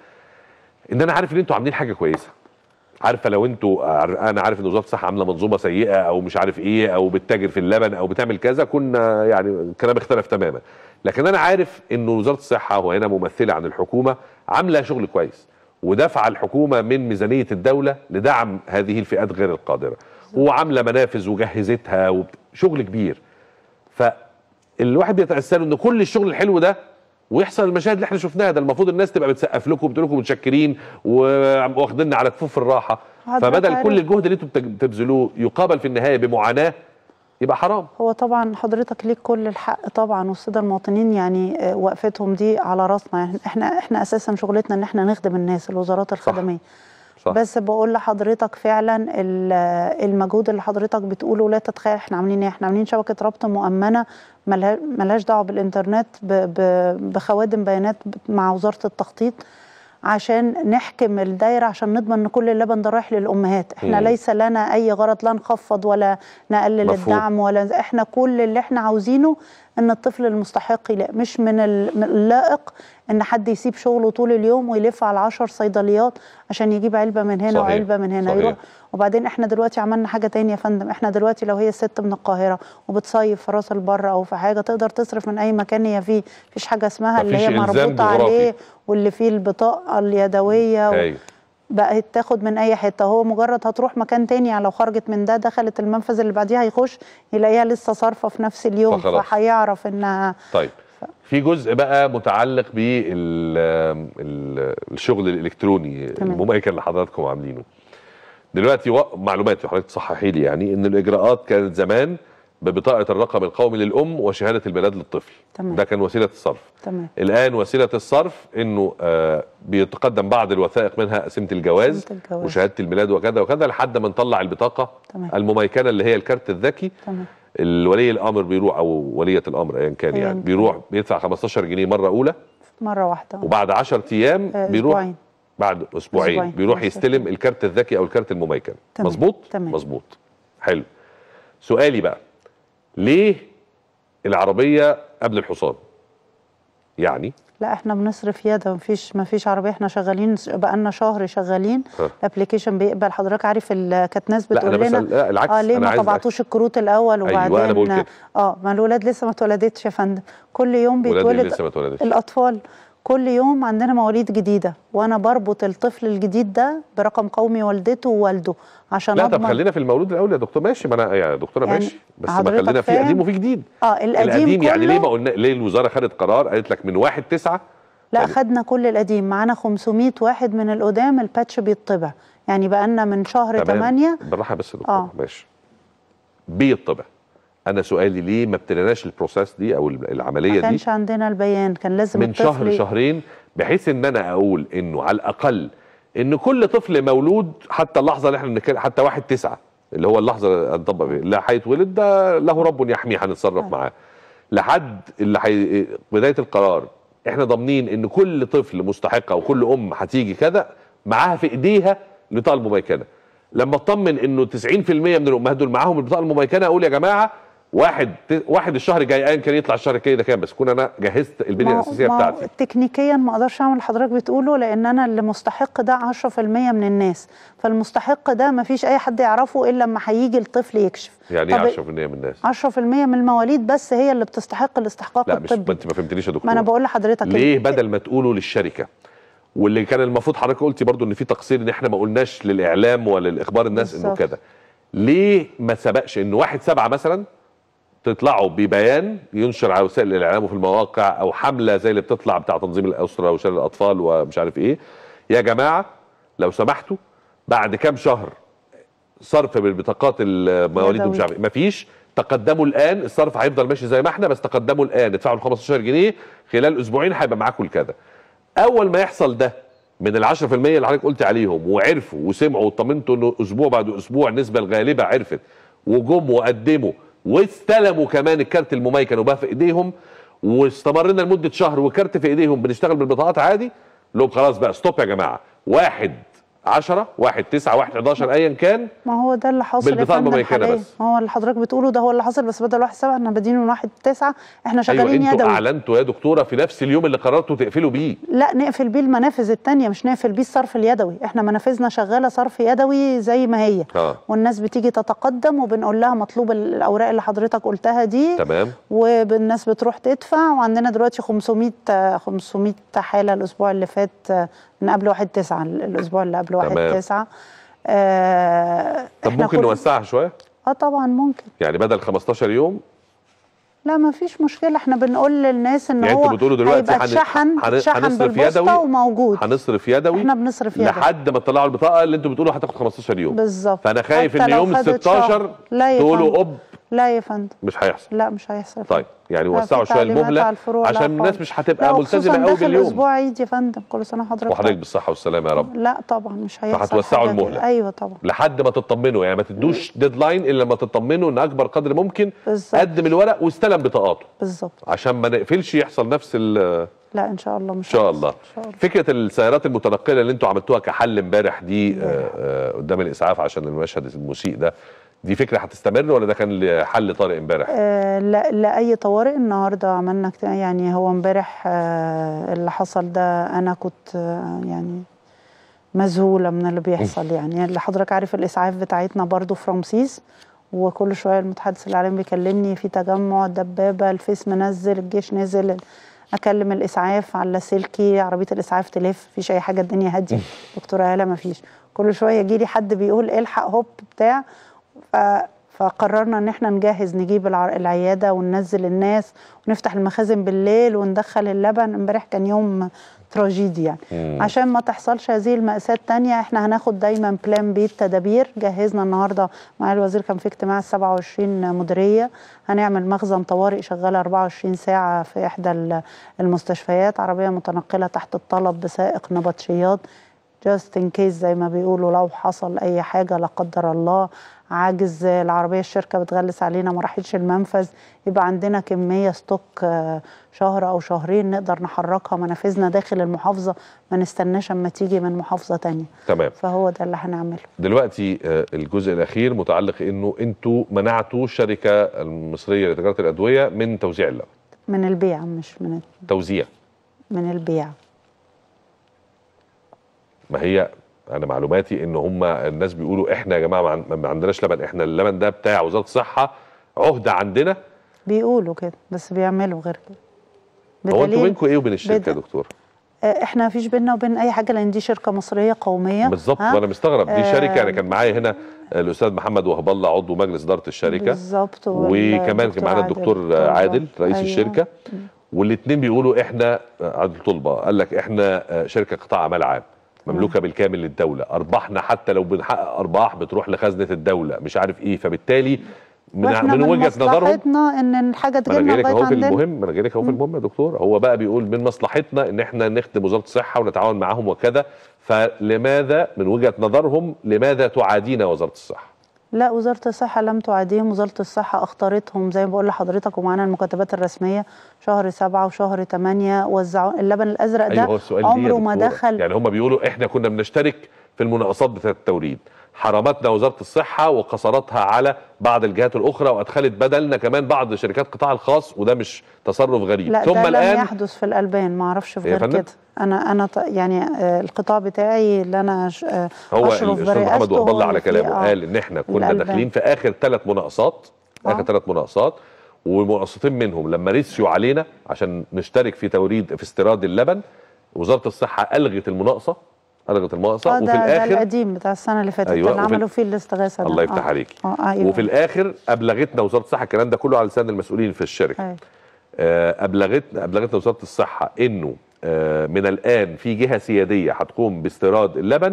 ان انا عارف ان انتوا عاملين حاجه كويسه عارفه لو انتوا عار- انا عارف ان وزاره الصحه عامله منظومه سيئه او مش عارف ايه او بتتاجر في اللبن او بتعمل كذا كنا يعني الكلام اختلف تماما لكن انا عارف ان وزاره الصحه وهنا ممثله عن الحكومه عامله شغل كويس ودفع الحكومه من ميزانيه الدوله لدعم هذه الفئات غير القادره وعامله منافذ وجهزتها وبت- شغل كبير فالواحد بيتأسى له ان كل الشغل الحلو ده ويحصل المشاهد اللي احنا شفناها ده المفروض الناس تبقى بتسقف لكم وبتقول لكم متشكرين واخديننا على كفوف الراحه حضرتك فبدل عارف- كل الجهد اللي انتم بتج- بتبذلوه يقابل في النهايه بمعاناه يبقى حرام هو طبعا حضرتك ليك كل الحق طبعا والساده المواطنين يعني آه، وقفتهم دي على راسنا يعني احنا احنا اساسا شغلتنا ان احنا نخدم الناس الوزارات الخدميه صح. بس بقول لحضرتك فعلا ال- المجهود اللي حضرتك بتقوله لا تتخيل احنا عاملين ايه احنا عاملين شبكه ربط مؤمنه ملها- ملهاش دعوه بالانترنت ب- ب- بخوادم بيانات مع وزاره التخطيط عشان نحكم الدايره عشان نضمن ان كل اللبن ده رايح للامهات احنا مم. ليس لنا اي غرض لا نخفض ولا نقلل مفهوم. الدعم ولا احنا كل اللي احنا عاوزينه ان الطفل المستحق يلاقي مش من ال- من اللائق ان حد يسيب شغله طول اليوم ويلف على عشر صيدليات عشان يجيب علبه من هنا صحيح. وعلبه من هنا صحيح. يروح وبعدين احنا دلوقتي عملنا حاجه تانية يا فندم احنا دلوقتي لو هي ست من القاهره وبتصيف في راس البر او في حاجه تقدر تصرف من اي مكان هي فيه مفيش حاجه اسمها اللي مفيش هي إلزام مربوطه جغرافي. عليه واللي فيه البطاقه اليدويه و... ايوه بقت تاخد من اي حته هو مجرد هتروح مكان تاني يعني لو خرجت من ده دخلت المنفذ اللي بعديها هيخش يلاقيها لسه صارفه في نفس اليوم فخلاص. فهيعرف انها طيب في جزء بقى متعلق بالشغل الالكتروني تمام. المميكن اللي حضراتكم عاملينه دلوقتي و- معلوماتي حضرتك تصححي لي يعني ان الاجراءات كانت زمان ببطاقه الرقم القومي للام وشهاده الميلاد للطفل تمام. ده كان وسيله الصرف تمام الان وسيله الصرف انه آه بيتقدم بعض الوثائق منها قسيمه الجواز, قسيمة الجواز. وشهاده الميلاد وكذا وكذا لحد ما نطلع البطاقه تمام. المميكنه اللي هي الكارت الذكي تمام الولي الامر بيروح او وليه الامر ايا كان أياً يعني كان. بيروح بيدفع 15 جنيه مره اولى مره واحده وبعد 10 ايام آه، بيروح أسبوعين. بعد اسبوعين أسبوعين. بيروح خلاص يستلم كده. الكارت الذكي او الكارت المميكن تمام. مظبوط تمام. مظبوط حلو سؤالي بقى ليه العربيه قبل الحصان يعني لا احنا بنصرف يدا مفيش مفيش عربيه احنا شغالين بقالنا شهر شغالين ها. الابلكيشن بيقبل حضرتك عارف ال- كانت ناس لا بتقول انا لنا بسال لا العكس اه ليه انا ما عايز طبعتوش الكروت الاول أيوة، وبعدين أنا بقول كده. اه ما الولاد لسه ما اتولدتش يا فندم كل يوم ولادي اللي بيتولد لسه ما اتولدتش الاطفال كل يوم عندنا مواليد جديده وانا بربط الطفل الجديد ده برقم قومي والدته ووالده عشان لا طب أضمن- خلينا في المولود الاول يا دكتور ماشي ما انا يا دكتوره يعني ماشي بس ما حضرتك خلينا في فاهم؟ قديم وفي جديد اه القديم, القديم يعني كله ليه ما قلنا ليه الوزاره خدت قرار قالت لك من 1 9 لا يعني- خدنا كل القديم معانا 500 واحد من القدام الباتش بيطبع يعني بقالنا من شهر 8 بالراحه بس يا دكتور آه. ماشي بيطبع انا سؤالي ليه ما ابتديناش البروسيس دي او ما العمليه دي كانش عندنا البيان كان لازم من الطفل شهر شهرين بحيث ان انا اقول انه على الاقل ان كل طفل مولود حتى اللحظه اللي احنا بنتكلم حتى واحد تسعة اللي هو اللحظه اللي هنطبق فيها اللي هيتولد ده له رب يحميه هنتصرف معاه لحد اللي حي... بدايه القرار احنا ضامنين ان كل طفل مستحق او كل ام هتيجي كذا معاها في ايديها البطاقه المميكنه لما اطمن انه 90% من الامهات دول معاهم البطاقه المميكنه اقول يا جماعه واحد واحد الشهر الجاي ايا كان يطلع الشهر الجاي ده كام بس كون انا جهزت البنيه ما هو- الاساسيه ما هو بتاعتي تكنيكيا ما اقدرش اعمل اللي حضرتك بتقوله لان انا اللي مستحق ده 10% من الناس فالمستحق ده ما فيش اي حد يعرفه الا لما هيجي الطفل يكشف يعني طب ايه 10% من الناس 10% من المواليد بس هي اللي بتستحق الاستحقاق لا مش ما الطبي انت ما فهمتنيش يا دكتور ما انا بقول لحضرتك ليه ال- بدل ما تقولوا للشركه واللي كان المفروض حضرتك قلتي برضو ان في تقصير ان احنا ما قلناش للاعلام ولا لاخبار الناس انه بالظبط. كذا ليه ما سبقش ان واحد سبعة مثلا تطلعوا ببيان ينشر على وسائل الاعلام وفي المواقع او حمله زي اللي بتطلع بتاع تنظيم الاسره وشلل الاطفال ومش عارف ايه يا جماعه لو سمحتوا بعد كام شهر صرف بالبطاقات المواليد ومش يدوي. عارف ايه مفيش تقدموا الان الصرف هيفضل ماشي زي ما احنا بس تقدموا الان ادفعوا ال 15 جنيه خلال اسبوعين هيبقى معاكم الكذا اول ما يحصل ده من ال 10% اللي حضرتك قلت عليهم وعرفوا وسمعوا واطمنتوا انه اسبوع بعد اسبوع النسبه الغالبه عرفت وجم وقدموا واستلموا كمان الكارت المميكن وبقى في ايديهم واستمرنا لمده شهر والكارت في ايديهم بنشتغل بالبطاقات عادي لهم خلاص بقى ستوب يا جماعه واحد 10 واحد 9 واحد 11 ايا كان ما هو ده اللي حاصل يا بالبطاقة فندم المميكنة حاليا بس. ما هو اللي حضرتك بتقوله ده هو اللي حصل بس بدل واحد سبعة احنا بادئين من واحد تسعة احنا ايوه شغالين انتوا يدوي اعلنتوا يا دكتوره في نفس اليوم اللي قررتوا تقفلوا بيه لا نقفل بيه المنافذ التانية مش نقفل بيه الصرف اليدوي احنا منافذنا شغالة صرف يدوي زي ما هي اه والناس بتيجي تتقدم وبنقول لها مطلوب الاوراق اللي حضرتك قلتها دي تمام والناس بتروح تدفع وعندنا دلوقتي 500 آه، 500 حالة الأسبوع اللي فات آه، من قبل واحد تسعة الأسبوع اللي قبل واحد تمام. تسعة آه طب إحنا ممكن كل- نوسعها شويه اه طبعا ممكن يعني بدل 15 يوم لا ما فيش مشكلة احنا بنقول للناس ان يعني هو انتوا بتقولوا دلوقتي هيبقى هن- اتشحن هن- اتشحن هنصرف بالبوسطة يدوي وموجود هنصرف يدوي احنا بنصرف يدوي لحد ما تطلعوا البطاقه اللي انتوا بتقولوا هتاخد 15 يوم بالظبط فانا خايف حتى ان لو يوم ال خدت 16 شهر. لا يا تقولوا فندم. اوب لا يا فندم مش هيحصل لا مش هيحصل طيب يعني لا، في وسعوا شويه تعليمات المهله على الفروع، لا عشان الناس خالص. مش لا هتبقى وخصوصاً ملتزمه قوي داخل باليوم اسبوع عيد يا فندم كل سنة وحضرتك وحضرتك طيب. بالصحه والسلامه يا رب لا طبعا مش هيحصل فهتوسعوا حاجة المهلة. كده. ايوه طبعا لحد ما تطمنوا يعني ما تدوش ديدلاين الا لما تطمنوا ان اكبر قدر ممكن بالظبط. قدم الورق واستلم بطاقاته بالظبط عشان ما نقفلش يحصل نفس ال لا ان شاء الله مش ان شاء هيحصل. الله ان شاء الله فكره السيارات المتنقله اللي انتوا عملتوها كحل امبارح دي آه، آه، قدام الاسعاف عشان المشهد المسيء ده دي فكره هتستمر ولا ده كان حل طارئ امبارح آه لا لا اي طوارئ النهارده عملنا كت- يعني هو امبارح آه اللي حصل ده انا كنت آه يعني مذهوله من اللي بيحصل يعني اللي حضرتك عارف الاسعاف بتاعتنا برضو في رمسيس وكل شويه المتحدث الاعلامي بيكلمني في تجمع دبابه الفيس منزل الجيش نزل اكلم الاسعاف على اللاسلكي عربيه الاسعاف تلف مفيش اي حاجه الدنيا هاديه دكتوره هاله مفيش كل شويه يجي لي حد بيقول الحق هوب بتاع ف... فقررنا ان احنا نجهز نجيب الع... العياده وننزل الناس ونفتح المخازن بالليل وندخل اللبن امبارح كان يوم تراجيدي يعني مم. عشان ما تحصلش هذه المأساة التانية احنا هناخد دايما بلان بي تدابير جهزنا النهارده مع الوزير كان في اجتماع ال 27 مديرية هنعمل مخزن طوارئ شغال 24 ساعة في إحدى ال- المستشفيات عربية متنقلة تحت الطلب بسائق نبطشيات جاست ان كيس زي ما بيقولوا لو حصل اي حاجه لا قدر الله عاجز العربيه الشركه بتغلس علينا ما راحتش المنفذ يبقى عندنا كميه ستوك آه، شهر او شهرين نقدر نحركها منافذنا داخل المحافظه ما نستناش اما تيجي من محافظه تانية تمام فهو ده اللي هنعمله دلوقتي آه، الجزء الاخير متعلق انه انتوا منعتوا الشركه المصريه لتجاره الادويه من توزيع اللبن من البيع مش من توزيع من البيع ما هي انا معلوماتي ان هم الناس بيقولوا احنا يا جماعه ما عن- ما عندناش لبن احنا اللبن ده بتاع وزاره الصحه عهده عندنا بيقولوا كده بس بيعملوا غير كده هو انتوا بدليل- بينكم ايه وبين الشركه يا بد- دكتور آه، احنا مفيش بيننا وبين اي حاجه لان دي شركه مصريه قوميه بالظبط ها؟ وانا مستغرب دي آه، شركه انا كان معايا هنا الاستاذ محمد وهب الله عضو مجلس اداره الشركه بالظبط وكمان كان معانا الدكتور طلبة. عادل رئيس أيوة. الشركه والاثنين بيقولوا احنا عادل طلبه قال لك احنا شركه قطاع اعمال عام مملوكه بالكامل للدوله ارباحنا حتى لو بنحقق ارباح بتروح لخزنه الدوله مش عارف ايه فبالتالي من, واحنا من وجهه نظرهم مصلحتنا ان الحاجه ما انا تجيلنا جاي لك لغايه اهو في عندنا المهم ما انا جاي لك اهو في المهم يا دكتور هو بقى بيقول من مصلحتنا ان احنا نخدم وزاره الصحه ونتعاون معاهم وكذا فلماذا من وجهه نظرهم لماذا تعادينا وزاره الصحه؟ لا وزاره الصحه لم تعاديهم وزاره الصحه اختارتهم زي ما بقول لحضرتك ومعانا المكاتبات الرسميه شهر سبعة وشهر ثمانية وزعوا اللبن الازرق ده ايوه هو السؤال ليه يا عمره ما دكتورة؟ دخل يعني هم بيقولوا احنا كنا بنشترك في المناقصات بتاعه التوريد حرمتنا وزاره الصحه وقصرتها على بعض الجهات الاخرى وادخلت بدلنا كمان بعض شركات القطاع الخاص وده مش تصرف غريب لا ثم ده لم الان يحدث في الالبان ما اعرفش في يا غير فندم؟ كده انا انا ط- يعني آه، القطاع بتاعي اللي انا ش- آه، هو اشرف الاستاذ محمد برئاسته وهب هو الله على اللي فيه، كلامه آه. قال ان احنا كنا الألبان. داخلين في اخر ثلاث مناقصات اخر آه. ثلاث مناقصات ومناقصتين منهم لما رسيوا علينا عشان نشترك في توريد في استيراد اللبن وزاره الصحه الغت المناقصه الغت المناقصه اه وفي ده, ده الاخر القديم بتاع السنه اللي فاتت أيوة، اللي وفي- عملوا فيه الاستغاثه ده. الله يفتح آه. عليكي اه ايوه وفي الاخر ابلغتنا وزاره الصحه الكلام ده كله على لسان المسؤولين في الشركه أيوة. آه، ابلغتنا ابلغتنا وزاره الصحه انه آه، من الان في جهه سياديه هتقوم باستيراد اللبن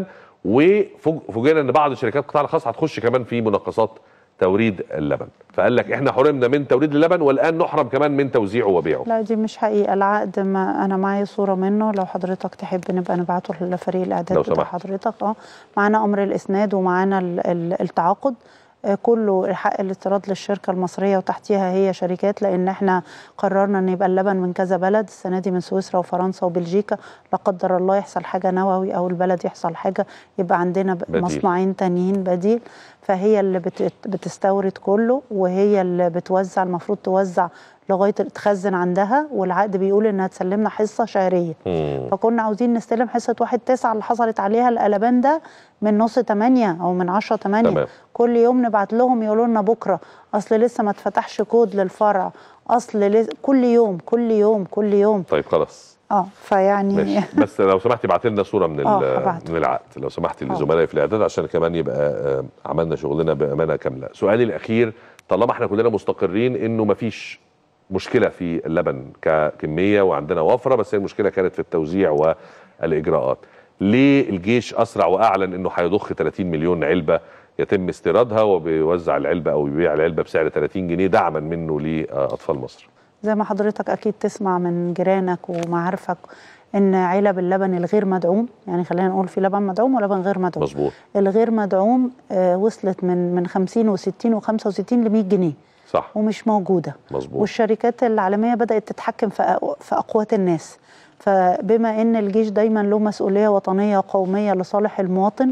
وفوجئنا ان بعض شركات القطاع الخاص هتخش كمان في مناقصات توريد اللبن فقال لك احنا حرمنا من توريد اللبن والان نحرم كمان من توزيعه وبيعه لا دي مش حقيقه العقد ما انا معايا صوره منه لو حضرتك تحب نبقى نبعته لفريق الاعداد لو بتاع سمحت. حضرتك اه معانا امر الاسناد ومعانا ال- ال- التعاقد آه، كله حق الاستيراد للشركه المصريه وتحتيها هي شركات لان احنا قررنا ان يبقى اللبن من كذا بلد السنه دي من سويسرا وفرنسا وبلجيكا لا قدر الله يحصل حاجه نووي او البلد يحصل حاجه يبقى عندنا ب- بديل. مصنعين تانيين بديل فهي اللي بت- بتستورد كله وهي اللي بتوزع المفروض توزع لغايه تخزن عندها والعقد بيقول انها تسلمنا حصه شهريه مم. فكنا عاوزين نستلم حصه واحد تسعة اللي حصلت عليها القلبان ده من نص تمانية او من عشرة تمانية تمام. كل يوم نبعت لهم يقولوا لنا بكره اصل لسه ما اتفتحش كود للفرع اصل لز... كل يوم كل يوم كل يوم طيب خلاص اه فيعني ماشي بس لو سمحتي ابعت لنا صوره من آه، ال- هبعت. من العقد لو سمحتي آه. لزملائي في الاعداد عشان كمان يبقى آه، عملنا شغلنا بامانه كامله سؤالي الاخير طالما احنا كلنا مستقرين انه مفيش مشكله في اللبن ككميه وعندنا وفره بس هي المشكله كانت في التوزيع والاجراءات ليه الجيش اسرع واعلن انه هيضخ 30 مليون علبه يتم استيرادها وبيوزع العلبه او بيبيع العلبه بسعر 30 جنيه دعما منه لاطفال مصر زي ما حضرتك اكيد تسمع من جيرانك ومعارفك ان علب اللبن الغير مدعوم يعني خلينا نقول في لبن مدعوم ولبن غير مدعوم مظبوط الغير مدعوم آه وصلت من من 50 و60 و65 ل 100 جنيه صح ومش موجوده مظبوط والشركات العالميه بدات تتحكم في أق- في اقوات الناس فبما ان الجيش دايما له مسؤوليه وطنيه وقوميه لصالح المواطن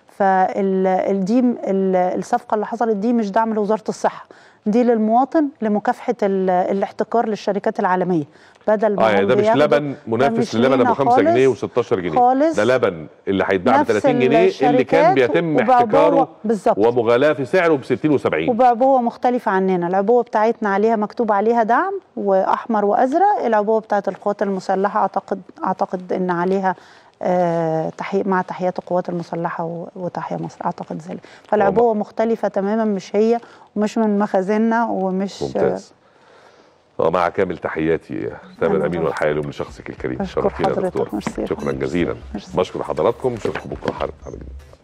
فالدي الصفقه اللي حصلت دي مش دعم لوزاره الصحه دي للمواطن لمكافحه ال- الاحتكار للشركات العالميه بدل ما اه يعني هم ده مش بياخدوا- لبن ده منافس مش للبن ابو لينا 5 جنيه خالص. و16 جنيه خالص. ده لبن اللي هيتباع ب نفس 30 جنيه اللي كان الشركات بيتم وبعبوة- احتكاره بالظبط. ومغالاه في سعره ب 60 و70 وبعبوه مختلفة عننا العبوة بتاعتنا عليها مكتوب عليها دعم وأحمر وأزرق العبوة بتاعت القوات المسلحة أعتقد أعتقد إن عليها آه تحية مع تحيات القوات المسلحة و- وتحيا مصر أعتقد ذلك فالعبوة مختلفة تماما مش هي ومش من مخازننا ومش ممتاز ومع كامل تحياتي تامر أنا امين برضه. والحياه له من شخصك الكريم أشكر شرفتينا يا حضرتك. دكتور ميرسي يا شكرا فندم. جزيلا ميرسي. بشكر حضراتكم نشوفكم بكره حلقه